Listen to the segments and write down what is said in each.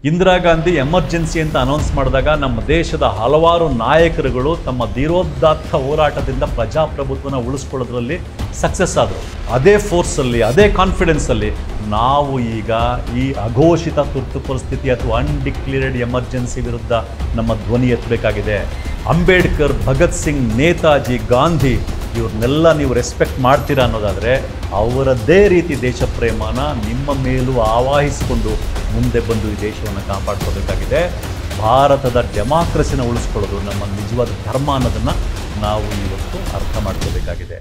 Indira Gandhi emergency ಅಂತ announce ಮಾಡಿದಾಗ ನಮ್ಮ ದೇಶದ ಹಲವಾರು ನಾಯಕರುಗಳು ತಮ್ಮ ಧೀರೋದಾತ್ತ ಹೋರಾಟದಿಂದ ಪ್ರಜಾಪ್ರಭುತ್ವನ ಉಳಿಸ್ಕೊಳ್ಳೋದ್ರಲ್ಲಿ ಸಕ್ಸಸ್ ಆದರು ಅದೇ ಫೋರ್ಸಲ್ಲಿ ಅದೇ ಕಾನ್ಫಿಡೆನ್ಸಲ್ಲಿ ನಾವು ಈಗ ಈ ಅಘೋಷಿತ ತುರ್ತು ಪರಿಸ್ಥಿತಿ ಅಥವಾ ಅನ್ಡಿಕ್ಲೇರ್ಡ್ ಎಮರ್ಜೆನ್ಸಿ ವಿರುದ್ಧ ನಮ್ಮ ಧ್ವನಿ ಎತ್ತಬೇಕಾಗಿದೆ ಅಂಬೇಡ್ಕರ್ ಭಗತ್ ಸಿಂಗ್ ನೇತಾಜಿ ಗಾಂಧಿ ಇವ್ರನ್ನೆಲ್ಲ ನೀವು ರೆಸ್ಪೆಕ್ಟ್ ಮಾಡ್ತೀರಾ ಅನ್ನೋದಾದರೆ ಅವರದ್ದೇ ರೀತಿ ದೇಶ ಪ್ರೇಮನ ನಿಮ್ಮ ಮೇಲೂ ಆವಾಹಿಸಿಕೊಂಡು ಮುಂದೆ ಬಂದು ಈ ದೇಶವನ್ನು ಕಾಪಾಡ್ಕೋಬೇಕಾಗಿದೆ ಭಾರತದ ಡೆಮಾಕ್ರಸಿನ ಉಳಿಸ್ಕೊಳ್ಳೋದು ನಮ್ಮ ನಿಜವಾದ ಧರ್ಮ ಅನ್ನೋದನ್ನು ನಾವು ಇವತ್ತು ಅರ್ಥ ಮಾಡ್ಕೋಬೇಕಾಗಿದೆ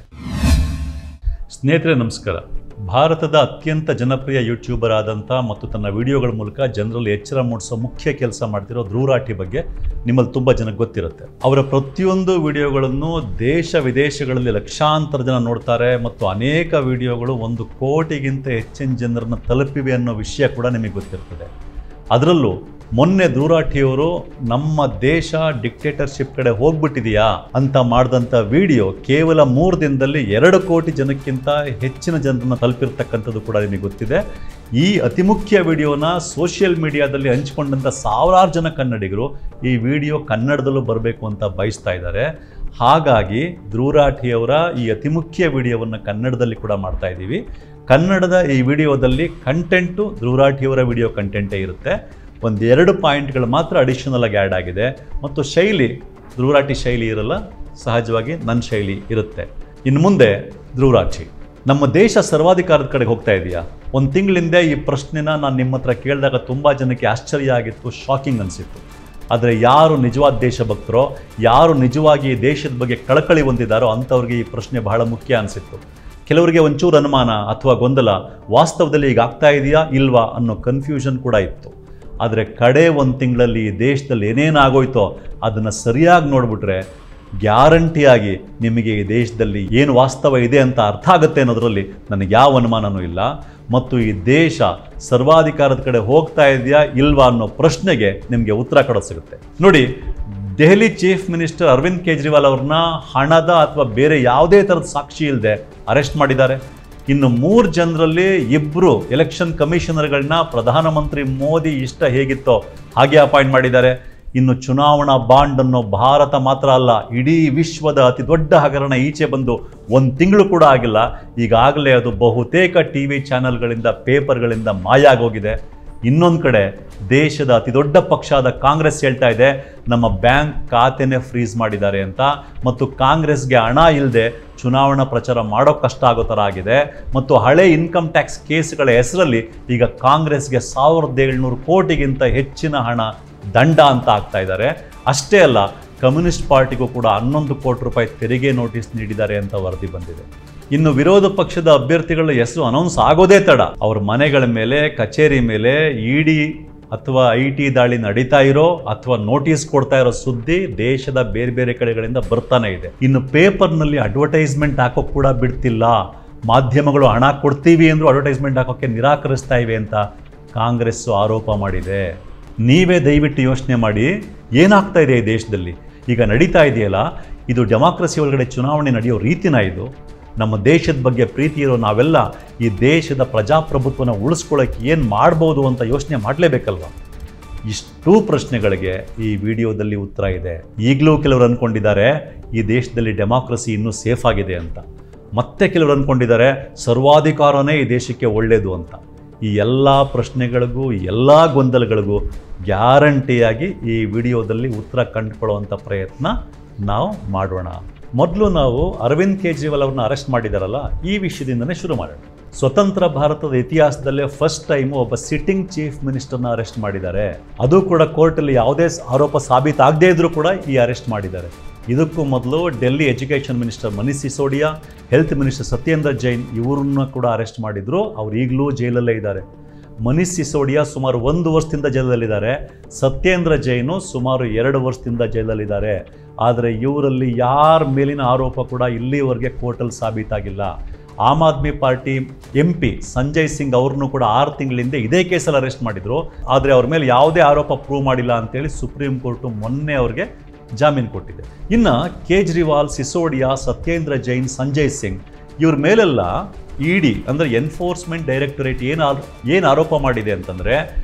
ಸ್ನೇಹಿತರೆ ನಮಸ್ಕಾರ ಭಾರತದ ಅತ್ಯಂತ ಜನಪ್ರಿಯ ಯೂಟ್ಯೂಬರ್ ಆದಂಥ ಮತ್ತು ತನ್ನ ವಿಡಿಯೋಗಳ ಮೂಲಕ ಜನರಲ್ಲಿ ಎಚ್ಚರ ಮೂಡಿಸೋ ಮುಖ್ಯ ಕೆಲಸ ಮಾಡ್ತಿರೋ ಧ್ರುವರಾಠಿ ಬಗ್ಗೆ ನಿಮ್ಮಲ್ಲಿ ತುಂಬ ಜನಕ್ಕೆ ಗೊತ್ತಿರುತ್ತೆ ಅವರ ಪ್ರತಿಯೊಂದು ವಿಡಿಯೋಗಳನ್ನು ದೇಶ ವಿದೇಶಗಳಲ್ಲಿ ಲಕ್ಷಾಂತರ ಜನ ನೋಡ್ತಾರೆ ಮತ್ತು ಅನೇಕ ವಿಡಿಯೋಗಳು ಒಂದು ಕೋಟಿಗಿಂತ ಹೆಚ್ಚಿನ ಜನರನ್ನು ತಲುಪಿವೆ ಅನ್ನೋ ವಿಷಯ ಕೂಡ ನಿಮಗೆ ಗೊತ್ತಿರ್ತದೆ ಅದರಲ್ಲೂ ಮೊನ್ನೆ ದೂರಾಠಿಯವರು ನಮ್ಮ ದೇಶ ಡಿಕ್ಟೇಟರ್ಶಿಪ್ ಕಡೆ ಹೋಗ್ಬಿಟ್ಟಿದೆಯಾ ಅಂತ ಮಾಡಿದಂಥ ವಿಡಿಯೋ ಕೇವಲ ಮೂರು ದಿನದಲ್ಲಿ ಎರಡು ಕೋಟಿ ಜನಕ್ಕಿಂತ ಹೆಚ್ಚಿನ ಜನರನ್ನ ತಲುಪಿರ್ತಕ್ಕಂಥದ್ದು ಕೂಡ ನಿಮಗೆ ಗೊತ್ತಿದೆ ಈ ಅತಿ ಮುಖ್ಯ ವಿಡಿಯೋನ ಸೋಷಿಯಲ್ ಮೀಡಿಯಾದಲ್ಲಿ ಹಂಚಿಕೊಂಡಂಥ ಸಾವಿರಾರು ಜನ ಕನ್ನಡಿಗರು ಈ ವಿಡಿಯೋ ಕನ್ನಡದಲ್ಲೂ ಬರಬೇಕು ಅಂತ ಬಯಸ್ತಾ ಇದ್ದಾರೆ ಹಾಗಾಗಿ ಧ್ರುವರಾಠಿಯವರ ಈ ಅತಿ ಮುಖ್ಯ ವಿಡಿಯೋವನ್ನು ಕನ್ನಡದಲ್ಲಿ ಕೂಡ ಮಾಡ್ತಾ ಇದ್ದೀವಿ ಕನ್ನಡದ ಈ ವಿಡಿಯೋದಲ್ಲಿ ಕಂಟೆಂಟು ಧ್ರುವರಾಠಿಯವರ ವಿಡಿಯೋ ಕಂಟೆಂಟೇ ಇರುತ್ತೆ ಒಂದು ಎರಡು ಪಾಯಿಂಟ್ಗಳು ಮಾತ್ರ ಅಡಿಷನಲ್ ಆಗಿ ಆ್ಯಡ್ ಆಗಿದೆ ಮತ್ತು ಶೈಲಿ ಧ್ರುವರಾಠಿ ಶೈಲಿ ಇರಲ್ಲ ಸಹಜವಾಗಿ ನನ್ನ ಶೈಲಿ ಇರುತ್ತೆ ಇನ್ನು ಮುಂದೆ ಧ್ರುವರಾಠಿ ನಮ್ಮ ದೇಶ ಸರ್ವಾಧಿಕಾರದ ಕಡೆಗೆ ಹೋಗ್ತಾ ಇದೆಯಾ ಒಂದು ತಿಂಗಳಿಂದ ಈ ಪ್ರಶ್ನೆನ ನಾನು ನಿಮ್ಮ ಹತ್ರ ಕೇಳಿದಾಗ ತುಂಬ ಜನಕ್ಕೆ ಆಶ್ಚರ್ಯ ಆಗಿತ್ತು ಶಾಕಿಂಗ್ ಅನಿಸಿತ್ತು ಆದರೆ ಯಾರು ನಿಜವಾದ ದೇಶಭಕ್ತರೋ ಯಾರು ನಿಜವಾಗಿ ಈ ದೇಶದ ಬಗ್ಗೆ ಕಳಕಳಿ ಹೊಂದಿದ್ದಾರೋ ಅಂಥವ್ರಿಗೆ ಈ ಪ್ರಶ್ನೆ ಬಹಳ ಮುಖ್ಯ ಅನಿಸಿತ್ತು ಕೆಲವರಿಗೆ ಒಂಚೂರು ಅನುಮಾನ ಅಥವಾ ಗೊಂದಲ ವಾಸ್ತವದಲ್ಲಿ ಈಗ ಆಗ್ತಾ ಇದೆಯಾ ಇಲ್ವಾ ಅನ್ನೋ ಕನ್ಫ್ಯೂಷನ್ ಕೂಡ ಇತ್ತು ಆದರೆ ಕಡೆ ಒಂದು ತಿಂಗಳಲ್ಲಿ ಈ ದೇಶದಲ್ಲಿ ಏನೇನಾಗೋಯ್ತೋ ಅದನ್ನು ಸರಿಯಾಗಿ ನೋಡಿಬಿಟ್ರೆ ಗ್ಯಾರಂಟಿಯಾಗಿ ನಿಮಗೆ ಈ ದೇಶದಲ್ಲಿ ಏನು ವಾಸ್ತವ ಇದೆ ಅಂತ ಅರ್ಥ ಆಗುತ್ತೆ ಅನ್ನೋದರಲ್ಲಿ ನನಗೆ ಯಾವ ಅನುಮಾನನೂ ಇಲ್ಲ ಮತ್ತು ಈ ದೇಶ ಸರ್ವಾಧಿಕಾರದ ಕಡೆ ಹೋಗ್ತಾ ಇದೆಯಾ ಇಲ್ವಾ ಅನ್ನೋ ಪ್ರಶ್ನೆಗೆ ನಿಮಗೆ ಉತ್ತರ ಕೊಡೋ ಸಿಗುತ್ತೆ ನೋಡಿ ದೆಹಲಿ ಚೀಫ್ ಮಿನಿಸ್ಟರ್ ಅರವಿಂದ್ ಕೇಜ್ರಿವಾಲ್ ಅವ್ರನ್ನ ಹಣದ ಅಥವಾ ಬೇರೆ ಯಾವುದೇ ಥರದ ಸಾಕ್ಷಿ ಇಲ್ಲದೆ ಅರೆಸ್ಟ್ ಮಾಡಿದ್ದಾರೆ ಇನ್ನು ಮೂರು ಜನರಲ್ಲಿ ಇಬ್ಬರು ಎಲೆಕ್ಷನ್ ಕಮಿಷನರ್ಗಳನ್ನ ಪ್ರಧಾನಮಂತ್ರಿ ಮೋದಿ ಇಷ್ಟ ಹೇಗಿತ್ತೋ ಹಾಗೆ ಅಪಾಯಿಂಟ್ ಮಾಡಿದ್ದಾರೆ ಇನ್ನು ಚುನಾವಣಾ ಬಾಂಡ್ ಅನ್ನೋ ಭಾರತ ಮಾತ್ರ ಅಲ್ಲ ಇಡೀ ವಿಶ್ವದ ಅತಿ ದೊಡ್ಡ ಹಗರಣ ಈಚೆ ಬಂದು ಒಂದು ತಿಂಗಳು ಕೂಡ ಆಗಿಲ್ಲ ಈಗಾಗಲೇ ಅದು ಬಹುತೇಕ ಟಿ ವಿ ಚಾನೆಲ್ಗಳಿಂದ ಪೇಪರ್ಗಳಿಂದ ಮಾಯ ಆಗೋಗಿದೆ ಇನ್ನೊಂದು ಕಡೆ ದೇಶದ ಅತಿ ದೊಡ್ಡ ಪಕ್ಷ ಆದ ಕಾಂಗ್ರೆಸ್ ಹೇಳ್ತಾ ಇದೆ ನಮ್ಮ ಬ್ಯಾಂಕ್ ಖಾತೆನೇ ಫ್ರೀಸ್ ಮಾಡಿದ್ದಾರೆ ಅಂತ ಮತ್ತು ಕಾಂಗ್ರೆಸ್ಗೆ ಹಣ ಇಲ್ಲದೆ ಚುನಾವಣಾ ಪ್ರಚಾರ ಮಾಡೋ ಕಷ್ಟ ಆಗೋ ಥರ ಆಗಿದೆ ಮತ್ತು ಹಳೆ ಇನ್ಕಮ್ ಟ್ಯಾಕ್ಸ್ ಕೇಸ್ಗಳ ಹೆಸರಲ್ಲಿ ಈಗ ಕಾಂಗ್ರೆಸ್ಗೆ ಸಾವಿರದ ಏಳ್ನೂರು ಕೋಟಿಗಿಂತ ಹೆಚ್ಚಿನ ಹಣ ದಂಡ ಅಂತ ಆಗ್ತಾ ಇದ್ದಾರೆ ಅಷ್ಟೇ ಅಲ್ಲ ಕಮ್ಯುನಿಸ್ಟ್ ಪಾರ್ಟಿಗೂ ಕೂಡ ಹನ್ನೊಂದು ಕೋಟಿ ರೂಪಾಯಿ ತೆರಿಗೆ ನೋಟಿಸ್ ನೀಡಿದ್ದಾರೆ ಅಂತ ವರದಿ ಬಂದಿದೆ ಇನ್ನು ವಿರೋಧ ಪಕ್ಷದ ಅಭ್ಯರ್ಥಿಗಳ ಹೆಸರು ಅನೌನ್ಸ್ ಆಗೋದೇ ತಡ ಅವ್ರ ಮನೆಗಳ ಮೇಲೆ ಕಚೇರಿ ಮೇಲೆ ಇಡಿ ಅಥವಾ ಐ ಟಿ ದಾಳಿ ನಡೀತಾ ಇರೋ ಅಥವಾ ನೋಟಿಸ್ ಕೊಡ್ತಾ ಇರೋ ಸುದ್ದಿ ದೇಶದ ಬೇರೆ ಬೇರೆ ಕಡೆಗಳಿಂದ ಬರ್ತಾನೆ ಇದೆ ಇನ್ನು ಪೇಪರ್ನಲ್ಲಿ ಅಡ್ವರ್ಟೈಸ್ಮೆಂಟ್ ಹಾಕೋಕ್ ಕೂಡ ಬಿಡ್ತಿಲ್ಲ ಮಾಧ್ಯಮಗಳು ಹಣ ಕೊಡ್ತೀವಿ ಅಂದ್ರೂ ಅಡ್ವರ್ಟೈಸ್ಮೆಂಟ್ ಹಾಕೋಕ್ಕೆ ನಿರಾಕರಿಸ್ತಾ ಇವೆ ಅಂತ ಕಾಂಗ್ರೆಸ್ ಆರೋಪ ಮಾಡಿದೆ ನೀವೇ ದಯವಿಟ್ಟು ಯೋಚನೆ ಮಾಡಿ ಏನಾಗ್ತಾ ಇದೆ ಈ ದೇಶದಲ್ಲಿ ಈಗ ನಡೀತಾ ಇದೆಯಲ್ಲ ಇದು ಡೆಮಾಕ್ರಸಿ ಒಳಗಡೆ ಚುನಾವಣೆ ನಡೆಯೋ ರೀತಿನ ಇದು ನಮ್ಮ ದೇಶದ ಬಗ್ಗೆ ಪ್ರೀತಿ ಇರೋ ನಾವೆಲ್ಲ ಈ ದೇಶದ ಪ್ರಜಾಪ್ರಭುತ್ವನ ಉಳಿಸ್ಕೊಳ್ಳೋಕೆ ಏನು ಮಾಡ್ಬೋದು ಅಂತ ಯೋಚನೆ ಮಾಡಲೇಬೇಕಲ್ವ ಇಷ್ಟೂ ಪ್ರಶ್ನೆಗಳಿಗೆ ಈ ವಿಡಿಯೋದಲ್ಲಿ ಉತ್ತರ ಇದೆ ಈಗಲೂ ಕೆಲವರು ಅಂದ್ಕೊಂಡಿದ್ದಾರೆ ಈ ದೇಶದಲ್ಲಿ ಡೆಮಾಕ್ರಸಿ ಇನ್ನೂ ಸೇಫ್ ಆಗಿದೆ ಅಂತ ಮತ್ತೆ ಕೆಲವರು ಅಂದ್ಕೊಂಡಿದ್ದಾರೆ ಸರ್ವಾಧಿಕಾರನೇ ಈ ದೇಶಕ್ಕೆ ಒಳ್ಳೆಯದು ಅಂತ ಈ ಎಲ್ಲ ಪ್ರಶ್ನೆಗಳಿಗೂ ಈ ಎಲ್ಲ ಗೊಂದಲಗಳಿಗೂ ಗ್ಯಾರಂಟಿಯಾಗಿ ಈ ವಿಡಿಯೋದಲ್ಲಿ ಉತ್ತರ ಕಂಡುಕೊಳ್ಳುವಂಥ ಪ್ರಯತ್ನ ನಾವು ಮಾಡೋಣ ಮೊದಲು ನಾವು ಅರವಿಂದ್ ಕೇಜ್ರಿವಾಲ್ ಅವ್ರನ್ನ ಅರೆಸ್ಟ್ ಮಾಡಿದಾರಲ್ಲ ಈ ವಿಷಯದಿಂದನೇ ಶುರು ಮಾಡೋಣ ಸ್ವತಂತ್ರ ಭಾರತದ ಇತಿಹಾಸದಲ್ಲೇ ಫಸ್ಟ್ ಟೈಮು ಒಬ್ಬ ಸಿಟ್ಟಿಂಗ್ ಚೀಫ್ ಮಿನಿಸ್ಟರ್ನ ಅರೆಸ್ಟ್ ಮಾಡಿದ್ದಾರೆ ಅದು ಕೂಡ ಕೋರ್ಟಲ್ಲಿ ಯಾವುದೇ ಆರೋಪ ಸಾಬೀತಾಗದೇ ಇದ್ರೂ ಕೂಡ ಈ ಅರೆಸ್ಟ್ ಮಾಡಿದ್ದಾರೆ ಇದಕ್ಕೂ ಮೊದಲು Delhi education minister Manish Sisodia health minister Satyendra Jain ಇವರನ್ನ ಕೂಡ ಅರೆಸ್ಟ್ ಮಾಡಿದ್ರು ಅವ್ರು ಈಗಲೂ ಜೈಲಲ್ಲೇ ಇದ್ದಾರೆ ಮನೀಶ್ ಸಿಸೋಡಿಯಾ ಸುಮಾರು ಒಂದು ವರ್ಷದಿಂದ ಜೈಲಲ್ಲಿದ್ದಾರೆ ಸತ್ಯೇಂದ್ರ ಜೈನು ಸುಮಾರು ಎರಡು ವರ್ಷದಿಂದ ಜೈಲಲ್ಲಿದ್ದಾರೆ ಆದರೆ ಇವರಲ್ಲಿ ಯಾರ ಮೇಲಿನ ಆರೋಪ ಕೂಡ ಇಲ್ಲಿವರೆಗೆ ಕೋರ್ಟಲ್ಲಿ ಸಾಬೀತಾಗಿಲ್ಲ ಆಮ್ ಆದ್ಮಿ ಪಾರ್ಟಿ ಎಂ ಪಿ ಸಂಜಯ್ ಸಿಂಗ್ ಅವ್ರನ್ನೂ ಕೂಡ ಆರು ತಿಂಗಳಿಂದ ಇದೇ ಕೇಸಲ್ಲಿ ಅರೆಸ್ಟ್ ಮಾಡಿದ್ರು ಆದರೆ ಅವ್ರ ಮೇಲೆ ಯಾವುದೇ ಆರೋಪ ಪ್ರೂವ್ ಮಾಡಿಲ್ಲ ಅಂತೇಳಿ ಸುಪ್ರೀಂ ಕೋರ್ಟು ಮೊನ್ನೆ ಅವ್ರಿಗೆ ಜಾಮೀನು ಕೊಟ್ಟಿದೆ ಇನ್ನು ಕೇಜ್ರಿವಾಲ್ ಸಿಸೋಡಿಯಾ ಸತ್ಯೇಂದ್ರ ಜೈನ್ ಸಂಜಯ್ ಸಿಂಗ್ ಇವ್ರ ಮೇಲೆಲ್ಲ ಇ ಡಿ ಅಂದರೆ ಎನ್ಫೋರ್ಸ್ಮೆಂಟ್ ಡೈರೆಕ್ಟರೇಟ್ ಏನು ಏನು ಆರೋಪ ಮಾಡಿದೆ ಅಂತಂದರೆ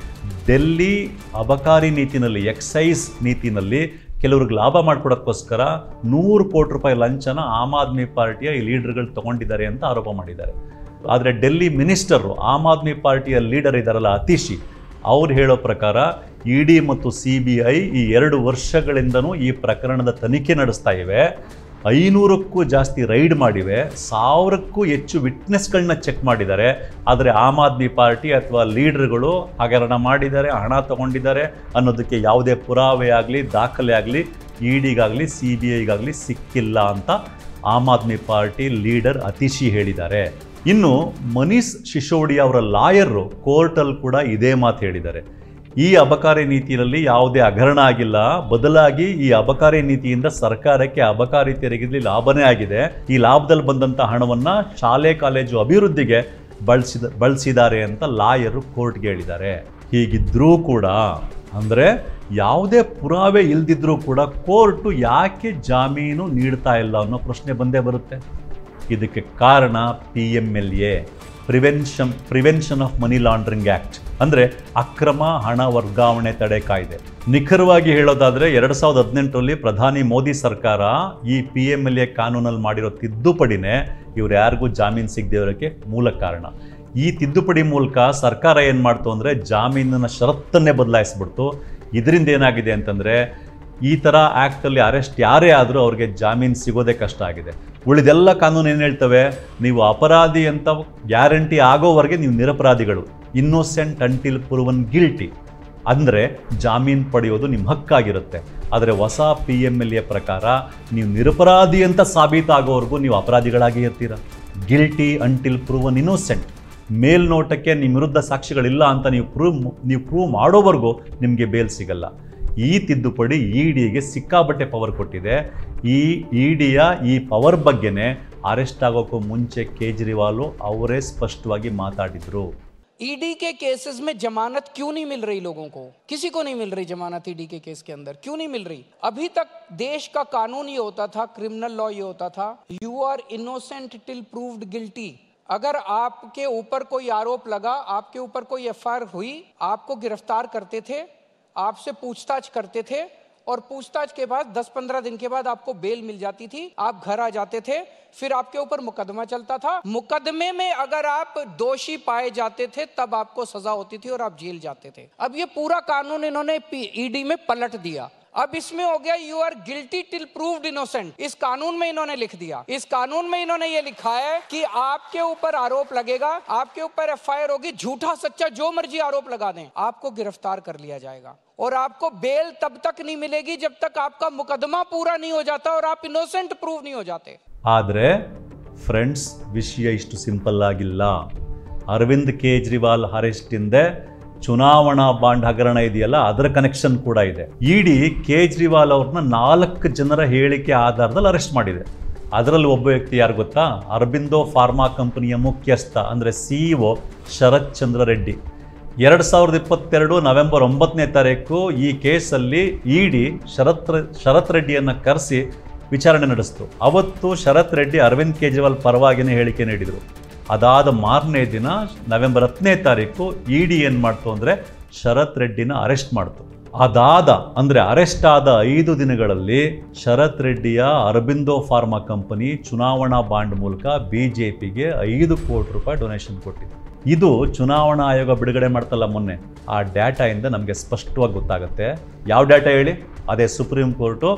ಡೆಲ್ಲಿ ಅಬಕಾರಿ ನೀತಿನಲ್ಲಿ ಎಕ್ಸೈಸ್ ನೀತಿನಲ್ಲಿ ಕೆಲವ್ರಿಗೆ ಲಾಭ ಮಾಡಿಕೊಡೋಕ್ಕೋಸ್ಕರ ನೂರು ಕೋಟಿ ರೂಪಾಯಿ ಲಂಚನ ಆಮ್ ಆದ್ಮಿ ಪಾರ್ಟಿಯ ಈ ಲೀಡರ್ಗಳು ತಗೊಂಡಿದ್ದಾರೆ ಅಂತ ಆರೋಪ ಮಾಡಿದ್ದಾರೆ ಆದರೆ ಡೆಲ್ಲಿ ಮಿನಿಸ್ಟರು ಆಮ್ ಆದ್ಮಿ ಪಾರ್ಟಿಯ ಲೀಡರ್ ಇದ್ದಾರಲ್ಲ ಅತಿಶಿ ಅವ್ರು ಹೇಳೋ ಪ್ರಕಾರ ಇ ಡಿ ಮತ್ತು ಸಿ ಬಿ ಐ ಈ ಎರಡು ವರ್ಷಗಳಿಂದನೂ ಈ ಪ್ರಕರಣದ ತನಿಖೆ ನಡೆಸ್ತಾ ಇವೆ ಐನೂರಕ್ಕೂ ಜಾಸ್ತಿ ರೈಡ್ ಮಾಡಿವೆ ಸಾವಿರಕ್ಕೂ ಹೆಚ್ಚು ವಿಟ್ನೆಸ್ಗಳನ್ನ ಚೆಕ್ ಮಾಡಿದ್ದಾರೆ ಆದರೆ ಆಮ್ ಆದ್ಮಿ ಪಾರ್ಟಿ ಅಥವಾ ಲೀಡರ್ಗಳು ಹಗರಣ ಮಾಡಿದ್ದಾರೆ ಹಣ ತಗೊಂಡಿದ್ದಾರೆ ಅನ್ನೋದಕ್ಕೆ ಯಾವುದೇ ಪುರಾವೆ ಆಗಲಿ ದಾಖಲೆ ಆಗಲಿ ಇ ಡಿಗಾಗಲಿ ಸಿ ಬಿ ಐಗಾಗಲಿ ಸಿಕ್ಕಿಲ್ಲ ಅಂತ ಆಮ್ ಆದ್ಮಿ ಪಾರ್ಟಿ ಲೀಡರ್ ಅತಿಶಿ ಹೇಳಿದ್ದಾರೆ ಇನ್ನು ಮನೀಶ್ ಸಿಸೋಡಿಯಾ ಅವರ ಲಾಯರು ಕೋರ್ಟಲ್ಲಿ ಕೂಡ ಇದೇ ಮಾತು ಹೇಳಿದ್ದಾರೆ ಈ ಅಬಕಾರಿ ನೀತಿಯಲ್ಲಿ ಯಾವುದೇ ಹಗರಣ ಆಗಿಲ್ಲ ಬದಲಾಗಿ ಈ ಅಬಕಾರಿ ನೀತಿಯಿಂದ ಸರ್ಕಾರಕ್ಕೆ ಅಬಕಾರಿ ತೆರಿಗೆಯಲ್ಲಿ ಲಾಭನೇ ಆಗಿದೆ ಈ ಲಾಭದಲ್ಲಿ ಬಂದಂಥ ಹಣವನ್ನು ಶಾಲೆ ಕಾಲೇಜು ಅಭಿವೃದ್ಧಿಗೆ ಬಳಸಿದ ಬಳಸಿದ್ದಾರೆ ಅಂತ ಲಾಯರು ಕೋರ್ಟ್ಗೆ ಹೇಳಿದ್ದಾರೆ ಹೀಗಿದ್ರೂ ಕೂಡ ಅಂದರೆ ಯಾವುದೇ ಪುರಾವೆ ಇಲ್ದಿದ್ರೂ ಕೂಡ ಕೋರ್ಟು ಯಾಕೆ ಜಾಮೀನು ನೀಡ್ತಾ ಇಲ್ಲ ಅನ್ನೋ ಪ್ರಶ್ನೆ ಬಂದೇ ಬರುತ್ತೆ ಇದಕ್ಕೆ ಕಾರಣ P M L A prevention prevention of money laundering act ಅಂದರೆ ಅಕ್ರಮ ಹಣ ವರ್ಗಾವಣೆ ತಡೆ ಕಾಯ್ದೆ ನಿಖರವಾಗಿ ಹೇಳೋದಾದರೆ ಎರಡು ಸಾವಿರದ ಹದಿನೆಂಟರಲ್ಲಿ ಪ್ರಧಾನಿ ಮೋದಿ ಸರ್ಕಾರ ಈ ಪಿ ಎಮ್ ಎಲ್ ಎ ಕಾನೂನಲ್ಲಿ ಮಾಡಿರೋ ತಿದ್ದುಪಡಿನೇ ಇವ್ರು ಯಾರಿಗೂ ಜಾಮೀನು ಸಿಗದೇ ಇರೋಕ್ಕೆ ಮೂಲ ಕಾರಣ ಈ ತಿದ್ದುಪಡಿ ಮೂಲಕ ಸರ್ಕಾರ ಏನು ಮಾಡ್ತು ಅಂದರೆ ಜಾಮೀನಿನ ಷರತ್ತನ್ನೇ ಬದಲಾಯಿಸ್ಬಿಡ್ತು ಇದರಿಂದ ಏನಾಗಿದೆ ಅಂತಂದರೆ ಈ ಥರ ಆ್ಯಕ್ಟಲ್ಲಿ ಅರೆಸ್ಟ್ ಯಾರೇ ಆದರೂ ಅವ್ರಿಗೆ ಜಾಮೀನು ಸಿಗೋದೇ ಕಷ್ಟ ಆಗಿದೆ ಉಳಿದೆಲ್ಲ ಕಾನೂನು ಏನು ಹೇಳ್ತವೆ ನೀವು ಅಪರಾಧಿ ಅಂತ ಗ್ಯಾರಂಟಿ ಆಗೋವರೆಗೆ ನೀವು ನಿರಪರಾಧಿಗಳು ಇನ್ನೋಸೆಂಟ್ ಅಂಟಿಲ್ ಪ್ರೂವನ್ ಗಿಲ್ಟಿ ಅಂದರೆ ಜಾಮೀನು ಪಡೆಯೋದು ನಿಮ್ಮ ಹಕ್ಕಾಗಿರುತ್ತೆ ಆದರೆ ಹೊಸ ಪಿ ಎಮ್ ಎಲ್ ಎ ಪ್ರಕಾರ ನೀವು ನಿರಪರಾಧಿ ಅಂತ ಸಾಬೀತಾಗೋವರೆಗೂ ನೀವು ಅಪರಾಧಿಗಳಾಗಿ ಇರ್ತೀರ ಗಿಲ್ಟಿ ಅಂಟಿಲ್ ಪ್ರೂವನ್ ಇನ್ನೋಸೆಂಟ್ ಮೇಲ್ನೋಟಕ್ಕೆ ನಿಮ್ಮ ವಿರುದ್ಧ ಸಾಕ್ಷಿಗಳಿಲ್ಲ ಅಂತ ನೀವು ಪ್ರೂವ್ ನೀವು ಪ್ರೂವ್ ಮಾಡೋವರೆಗೂ ನಿಮಗೆ ಬೇಲ್ ಸಿಗಲ್ಲ ಈ ತಿದ್ದುಪಡಿ ಇ ಡಿಗೆ ಸಿಕ್ಕಾಬಟ್ಟೆ ಪವರ್ ಕೊಟ್ಟಿದೆ ಈ ಇ ಡಿಯ ಈ ಪವರ್ ಬಗ್ಗೆನೇ ಅರೆಸ್ಟ್ ಆಗೋಕ್ಕೂ ಮುಂಚೆ ಕೇಜ್ರಿವಾಲು ಅವರೇ ಸ್ಪಷ್ಟವಾಗಿ ಮಾತಾಡಿದರು ईडी के केसेस में जमानत क्यों नहीं मिल रही लोगों को किसी को नहीं मिल रही जमानत ईडी के केस के अंदर क्यों नहीं मिल रही अभी तक देश का कानून ये होता था क्रिमिनल लॉ ये होता था you are innocent till proved guilty अगर आपके ऊपर कोई आरोप लगा आपके ऊपर कोई एफ हुई आपको गिरफ्तार करते थे आपसे पूछताछ करते थे और पूछताछ के बाद 10-15 दिन के बाद आपको बेल मिल जाती थी आप घर आ जाते थे फिर आपके ऊपर मुकदमा चलता था मुकदमे में अगर आप दोषी पाए जाते थे तब आपको सजा होती थी और आप जेल जाते थे अब ये पूरा कानून इन्होंने ईडी में पलट दिया अब इसमें हो गया you are guilty till proved innocent इस कानून में इन्होंने लिख दिया इस कानून में इन्होंने ये लिखा है कि आपके ऊपर आरोप लगेगा आपके ऊपर एफ होगी झूठा सच्चा जो मर्जी आरोप लगा दें आपको गिरफ्तार कर लिया जाएगा और आपको बेल तब तक नहीं मिलेगी जब तक आपका मुकदमा पूरा नहीं हो जाता और आप इनोसेंट प्रूव नहीं हो जाते ಆದರೆ ಫ್ರೆಂಡ್ಸ್ ವಿಷಯ ಇಷ್ಟು ಸಿಂಪಲ್ ಆಗಿಲ್ಲ ಅರವಿಂದ್ ಕೇಜ್ರಿವಾಲ್ ಅರೆಸ್ಟ್ ಹಿಂದೆ ಚುನಾವಣಾ ಬಾಂಡ್ ಹಗರಣ ಇದೆಯಲ್ಲ ಅದರ ಕನೆಕ್ಷನ್ ಕೂಡ ಇದೆ ಇಡಿ ಕೇಜ್ರಿವಾಲ್ ಅವ್ರನ್ನ ನಾಲ್ಕು ಜನರ ಹೇಳಿಕೆ ಆಧಾರದಲ್ಲಿ ಅರೆಸ್ಟ್ ಮಾಡಿದೆ ಅದರಲ್ಲಿ ಒಬ್ಬ ವ್ಯಕ್ತಿ ಯಾರು ಗೊತ್ತಾ ಅರಬಿಂದೋ ಫಾರ್ಮಾ ಕಂಪನಿಯ ಮುಖ್ಯಸ್ಥ ಅಂದರೆ ಸಿಇಒ ಶರತ್ ಚಂದ್ರ ರೆಡ್ಡಿ ಎರಡು ಸಾವಿರದ ಇಪ್ಪತ್ತೆರಡು ನವೆಂಬರ್ ಒಂಬತ್ತನೇ ತಾರೀಕು ಈ ಕೇಸಲ್ಲಿ ಇಡಿ ಶರತ್ ಶರತ್ ರೆಡ್ಡಿಯನ್ನು ಕರೆಸಿ ವಿಚಾರಣೆ ನಡೆಸಿತು ಅವತ್ತು ಶರತ್ ರೆಡ್ಡಿ ಅರವಿಂದ್ ಕೇಜ್ರಿವಾಲ್ ಪರವಾಗಿನೇ ಹೇಳಿಕೆ ನೀಡಿದರು ಅದಾದ ಮಾರನೇ ದಿನ ನವೆಂಬರ್ ಹತ್ತನೇ ತಾರೀಕು ಇ ಡಿ ಏನು ಮಾಡ್ತು ಅಂದರೆ ಶರತ್ ರೆಡ್ಡಿನ ಅರೆಸ್ಟ್ ಮಾಡ್ತು ಅದಾದ ಅಂದರೆ ಅರೆಸ್ಟ್ ಆದ ಐದು ದಿನಗಳಲ್ಲಿ ಶರತ್ ರೆಡ್ಡಿಯ ಅರಬಿಂದೋ ಫಾರ್ಮಾ ಕಂಪನಿ ಚುನಾವಣಾ ಬಾಂಡ್ ಮೂಲಕ ಬಿ ಜೆ ಪಿಗೆ ಐದು ಕೋಟಿ ರೂಪಾಯಿ ಡೊನೇಷನ್ ಕೊಟ್ಟಿದೆ ಇದು ಚುನಾವಣಾ ಆಯೋಗ ಬಿಡುಗಡೆ ಮಾಡ್ತಲ್ಲ ಮೊನ್ನೆ ಆ ಡೇಟಾಯಿಂದ ನಮಗೆ ಸ್ಪಷ್ಟವಾಗಿ ಗೊತ್ತಾಗುತ್ತೆ ಯಾವ ಡೇಟಾ ಹೇಳಿ ಅದೇ ಸುಪ್ರೀಂ ಕೋರ್ಟು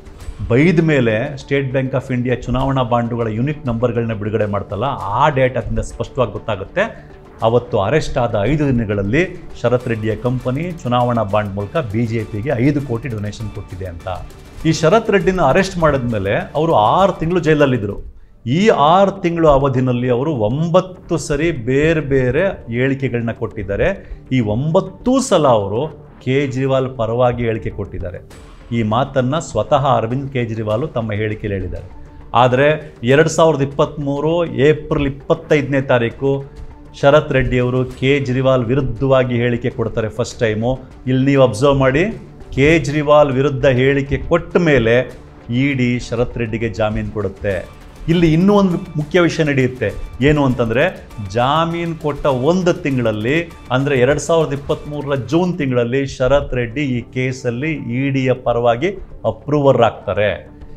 ಬೈದ ಮೇಲೆ ಸ್ಟೇಟ್ ಬ್ಯಾಂಕ್ ಆಫ್ ಇಂಡಿಯಾ ಚುನಾವಣಾ ಬಾಂಡುಗಳ ಯೂನಿಟ್ ನಂಬರ್ಗಳನ್ನ ಬಿಡುಗಡೆ ಮಾಡ್ತಲ್ಲ ಆ ಡೇಟಾದಿಂದ ಸ್ಪಷ್ಟವಾಗಿ ಗೊತ್ತಾಗುತ್ತೆ ಅವತ್ತು ಅರೆಸ್ಟ್ ಆದ ಐದು ದಿನಗಳಲ್ಲಿ ಶರತ್ ರೆಡ್ಡಿಯ ಕಂಪನಿ ಚುನಾವಣಾ ಬಾಂಡ್ ಮೂಲಕ ಬಿ ಜೆ ಪಿಗೆ ಐದು ಕೋಟಿ ಡೊನೇಷನ್ ಕೊಟ್ಟಿದೆ ಅಂತ ಈ ಶರತ್ ರೆಡ್ಡಿನ ಅರೆಸ್ಟ್ ಮಾಡಿದ್ಮೇಲೆ ಅವರು ಆರು ತಿಂಗಳು ಜೈಲಲ್ಲಿದ್ದರು ಈ ಆರು ತಿಂಗಳು ಅವಧಿನಲ್ಲಿ ಅವರು ಒಂಬತ್ತು ಸರಿ ಬೇರೆ ಬೇರೆ ಹೇಳಿಕೆಗಳನ್ನ ಕೊಟ್ಟಿದ್ದಾರೆ ಈ ಒಂಬತ್ತೂ ಸಲ ಅವರು ಕೇಜ್ರಿವಾಲ್ ಪರವಾಗಿ ಹೇಳಿಕೆ ಕೊಟ್ಟಿದ್ದಾರೆ ಈ ಮಾತನ್ನು ಸ್ವತಃ ಅರವಿಂದ್ ಕೇಜ್ರಿವಾಲು ತಮ್ಮ ಹೇಳಿಕೆಯಲ್ಲಿ ಹೇಳಿದ್ದಾರೆ ಆದರೆ ಎರಡು ಸಾವಿರದ ಇಪ್ಪತ್ತ್ಮೂರು ಏಪ್ರಿಲ್ ಇಪ್ಪತ್ತೈದನೇ ತಾರೀಕು ಶರತ್ ರೆಡ್ಡಿಯವರು ಕೇಜ್ರಿವಾಲ್ ವಿರುದ್ಧವಾಗಿ ಹೇಳಿಕೆ ಕೊಡ್ತಾರೆ ಫಸ್ಟ್ ಟೈಮು ಇಲ್ಲಿ ನೀವು ಅಬ್ಸರ್ವ್ ಮಾಡಿ ಕೇಜ್ರಿವಾಲ್ ವಿರುದ್ಧ ಹೇಳಿಕೆ ಕೊಟ್ಟ ಮೇಲೆ ಇ ಡಿ ಶರತ್ ರೆಡ್ಡಿಗೆ ಜಾಮೀನು ಕೊಡುತ್ತೆ ಇಲ್ಲಿ ಇನ್ನೂ ಒಂದು ಮುಖ್ಯ ವಿಷಯ ನಡೆಯುತ್ತೆ ಏನು ಅಂತಂದರೆ ಜಾಮೀನು ಕೊಟ್ಟ ಒಂದು ತಿಂಗಳಲ್ಲಿ ಅಂದರೆ ಎರಡು ಸಾವಿರದ ಇಪ್ಪತ್ತ್ಮೂರರ ಜೂನ್ ತಿಂಗಳಲ್ಲಿ ಶರತ್ ರೆಡ್ಡಿ ಈ ಕೇಸಲ್ಲಿ ಇ ಡಿಯ ಪರವಾಗಿ ಅಪ್ರೂವರ್ ಆಗ್ತಾರೆ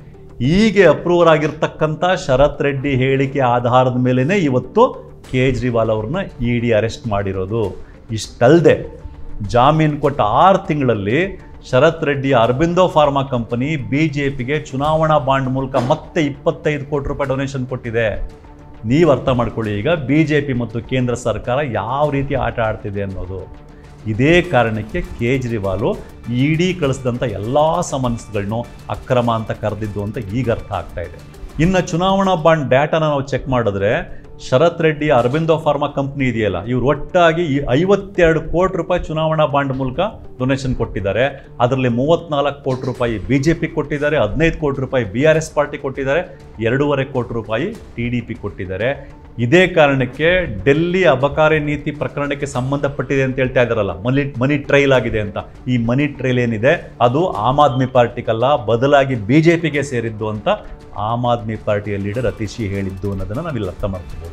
ಹೀಗೆ ಅಪ್ರೂವರ್ ಆಗಿರ್ತಕ್ಕಂಥ ಶರತ್ ರೆಡ್ಡಿ ಹೇಳಿಕೆ ಆಧಾರದ ಮೇಲೇ ಇವತ್ತು ಕೇಜ್ರಿವಾಲ್ ಅವ್ರನ್ನ ಇ ಡಿ ಅರೆಸ್ಟ್ ಮಾಡಿರೋದು ಇಷ್ಟಲ್ಲದೆ ಜಾಮೀನು ಕೊಟ್ಟ ಆರು ತಿಂಗಳಲ್ಲಿ Sharath Reddy Aurobindo pharma company B J ಪಿಗೆ ಚುನಾವಣಾ ಬಾಂಡ್ ಮೂಲಕ ಮತ್ತೆ ಇಪ್ಪತ್ತೈದು ಕೋಟಿ ರೂಪಾಯಿ ಡೊನೇಷನ್ ಕೊಟ್ಟಿದೆ ನೀವು ಅರ್ಥ ಮಾಡ್ಕೊಳ್ಳಿ ಈಗ ಬಿ ಜೆ ಪಿ ಮತ್ತು ಕೇಂದ್ರ ಸರ್ಕಾರ ಯಾವ ರೀತಿ ಆಟ ಆಡ್ತಿದೆ ಅನ್ನೋದು ಇದೇ ಕಾರಣಕ್ಕೆ ಕೇಜ್ರಿವಾಲು ಇ ಡಿ ಕಳಿಸಿದಂಥ ಎಲ್ಲ ಸಮನ್ಸ್ಗಳನ್ನೂ ಅಕ್ರಮ ಅಂತ ಕರೆದಿದ್ದು ಅಂತ ಈಗ ಅರ್ಥ ಆಗ್ತಾ ಇದೆ ಇನ್ನು ಚುನಾವಣಾ ಬಾಂಡ್ ಡೇಟಾನ ನಾವು ಚೆಕ್ ಮಾಡಿದ್ರೆ ಶರತ್ ರೆಡ್ಡಿ ಅರಬಿಂದೋ ಫಾರ್ಮಾ ಕಂಪ್ನಿ ಇದೆಯಲ್ಲ ಇವ್ರು ಒಟ್ಟಾಗಿ ಈ ಐವತ್ತೆರಡು ಕೋಟಿ ರೂಪಾಯಿ ಚುನಾವಣಾ ಬಾಂಡ್ ಮೂಲಕ ಡೊನೇಷನ್ ಕೊಟ್ಟಿದ್ದಾರೆ ಅದರಲ್ಲಿ ಮೂವತ್ನಾಲ್ಕು ಕೋಟಿ ರೂಪಾಯಿ ಬಿ ಜೆ ಪಿ ಕೊಟ್ಟಿದ್ದಾರೆ ಹದಿನೈದು ಕೋಟಿ ರೂಪಾಯಿ ಬಿ ಆರ್ ಎಸ್ ಪಾರ್ಟಿ ಕೊಟ್ಟಿದ್ದಾರೆ ಎರಡೂವರೆ ಕೋಟಿ ರೂಪಾಯಿ ಟಿ ಡಿ ಪಿ ಕೊಟ್ಟಿದ್ದಾರೆ ಇದೇ ಕಾರಣಕ್ಕೆ ಡೆಲ್ಲಿ ಅಬಕಾರಿ ನೀತಿ ಪ್ರಕರಣಕ್ಕೆ ಸಂಬಂಧಪಟ್ಟಿದೆ ಅಂತ ಹೇಳ್ತಾ ಇದ್ದಾರಲ್ಲ ಮನಿ ಮನಿ ಟ್ರೈಲ್ ಆಗಿದೆ ಅಂತ ಈ ಮನಿ ಟ್ರೈಲ್ ಏನಿದೆ ಅದು ಆಮ್ ಆದ್ಮಿ ಪಾರ್ಟಿಗಲ್ಲ ಬದಲಾಗಿ ಬಿ ಜೆ ಪಿಗೆ ಸೇರಿದ್ದು ಅಂತ ಆಮ್ ಆದ್ಮಿ ಪಾರ್ಟಿಯ ಲೀಡರ್ ಅತಿಶಿ ಹೇಳಿದ್ದು ಅನ್ನೋದನ್ನು ನಾವಿಲ್ಲಿ ಅರ್ಥ ಮಾಡ್ಕೋಬೋದು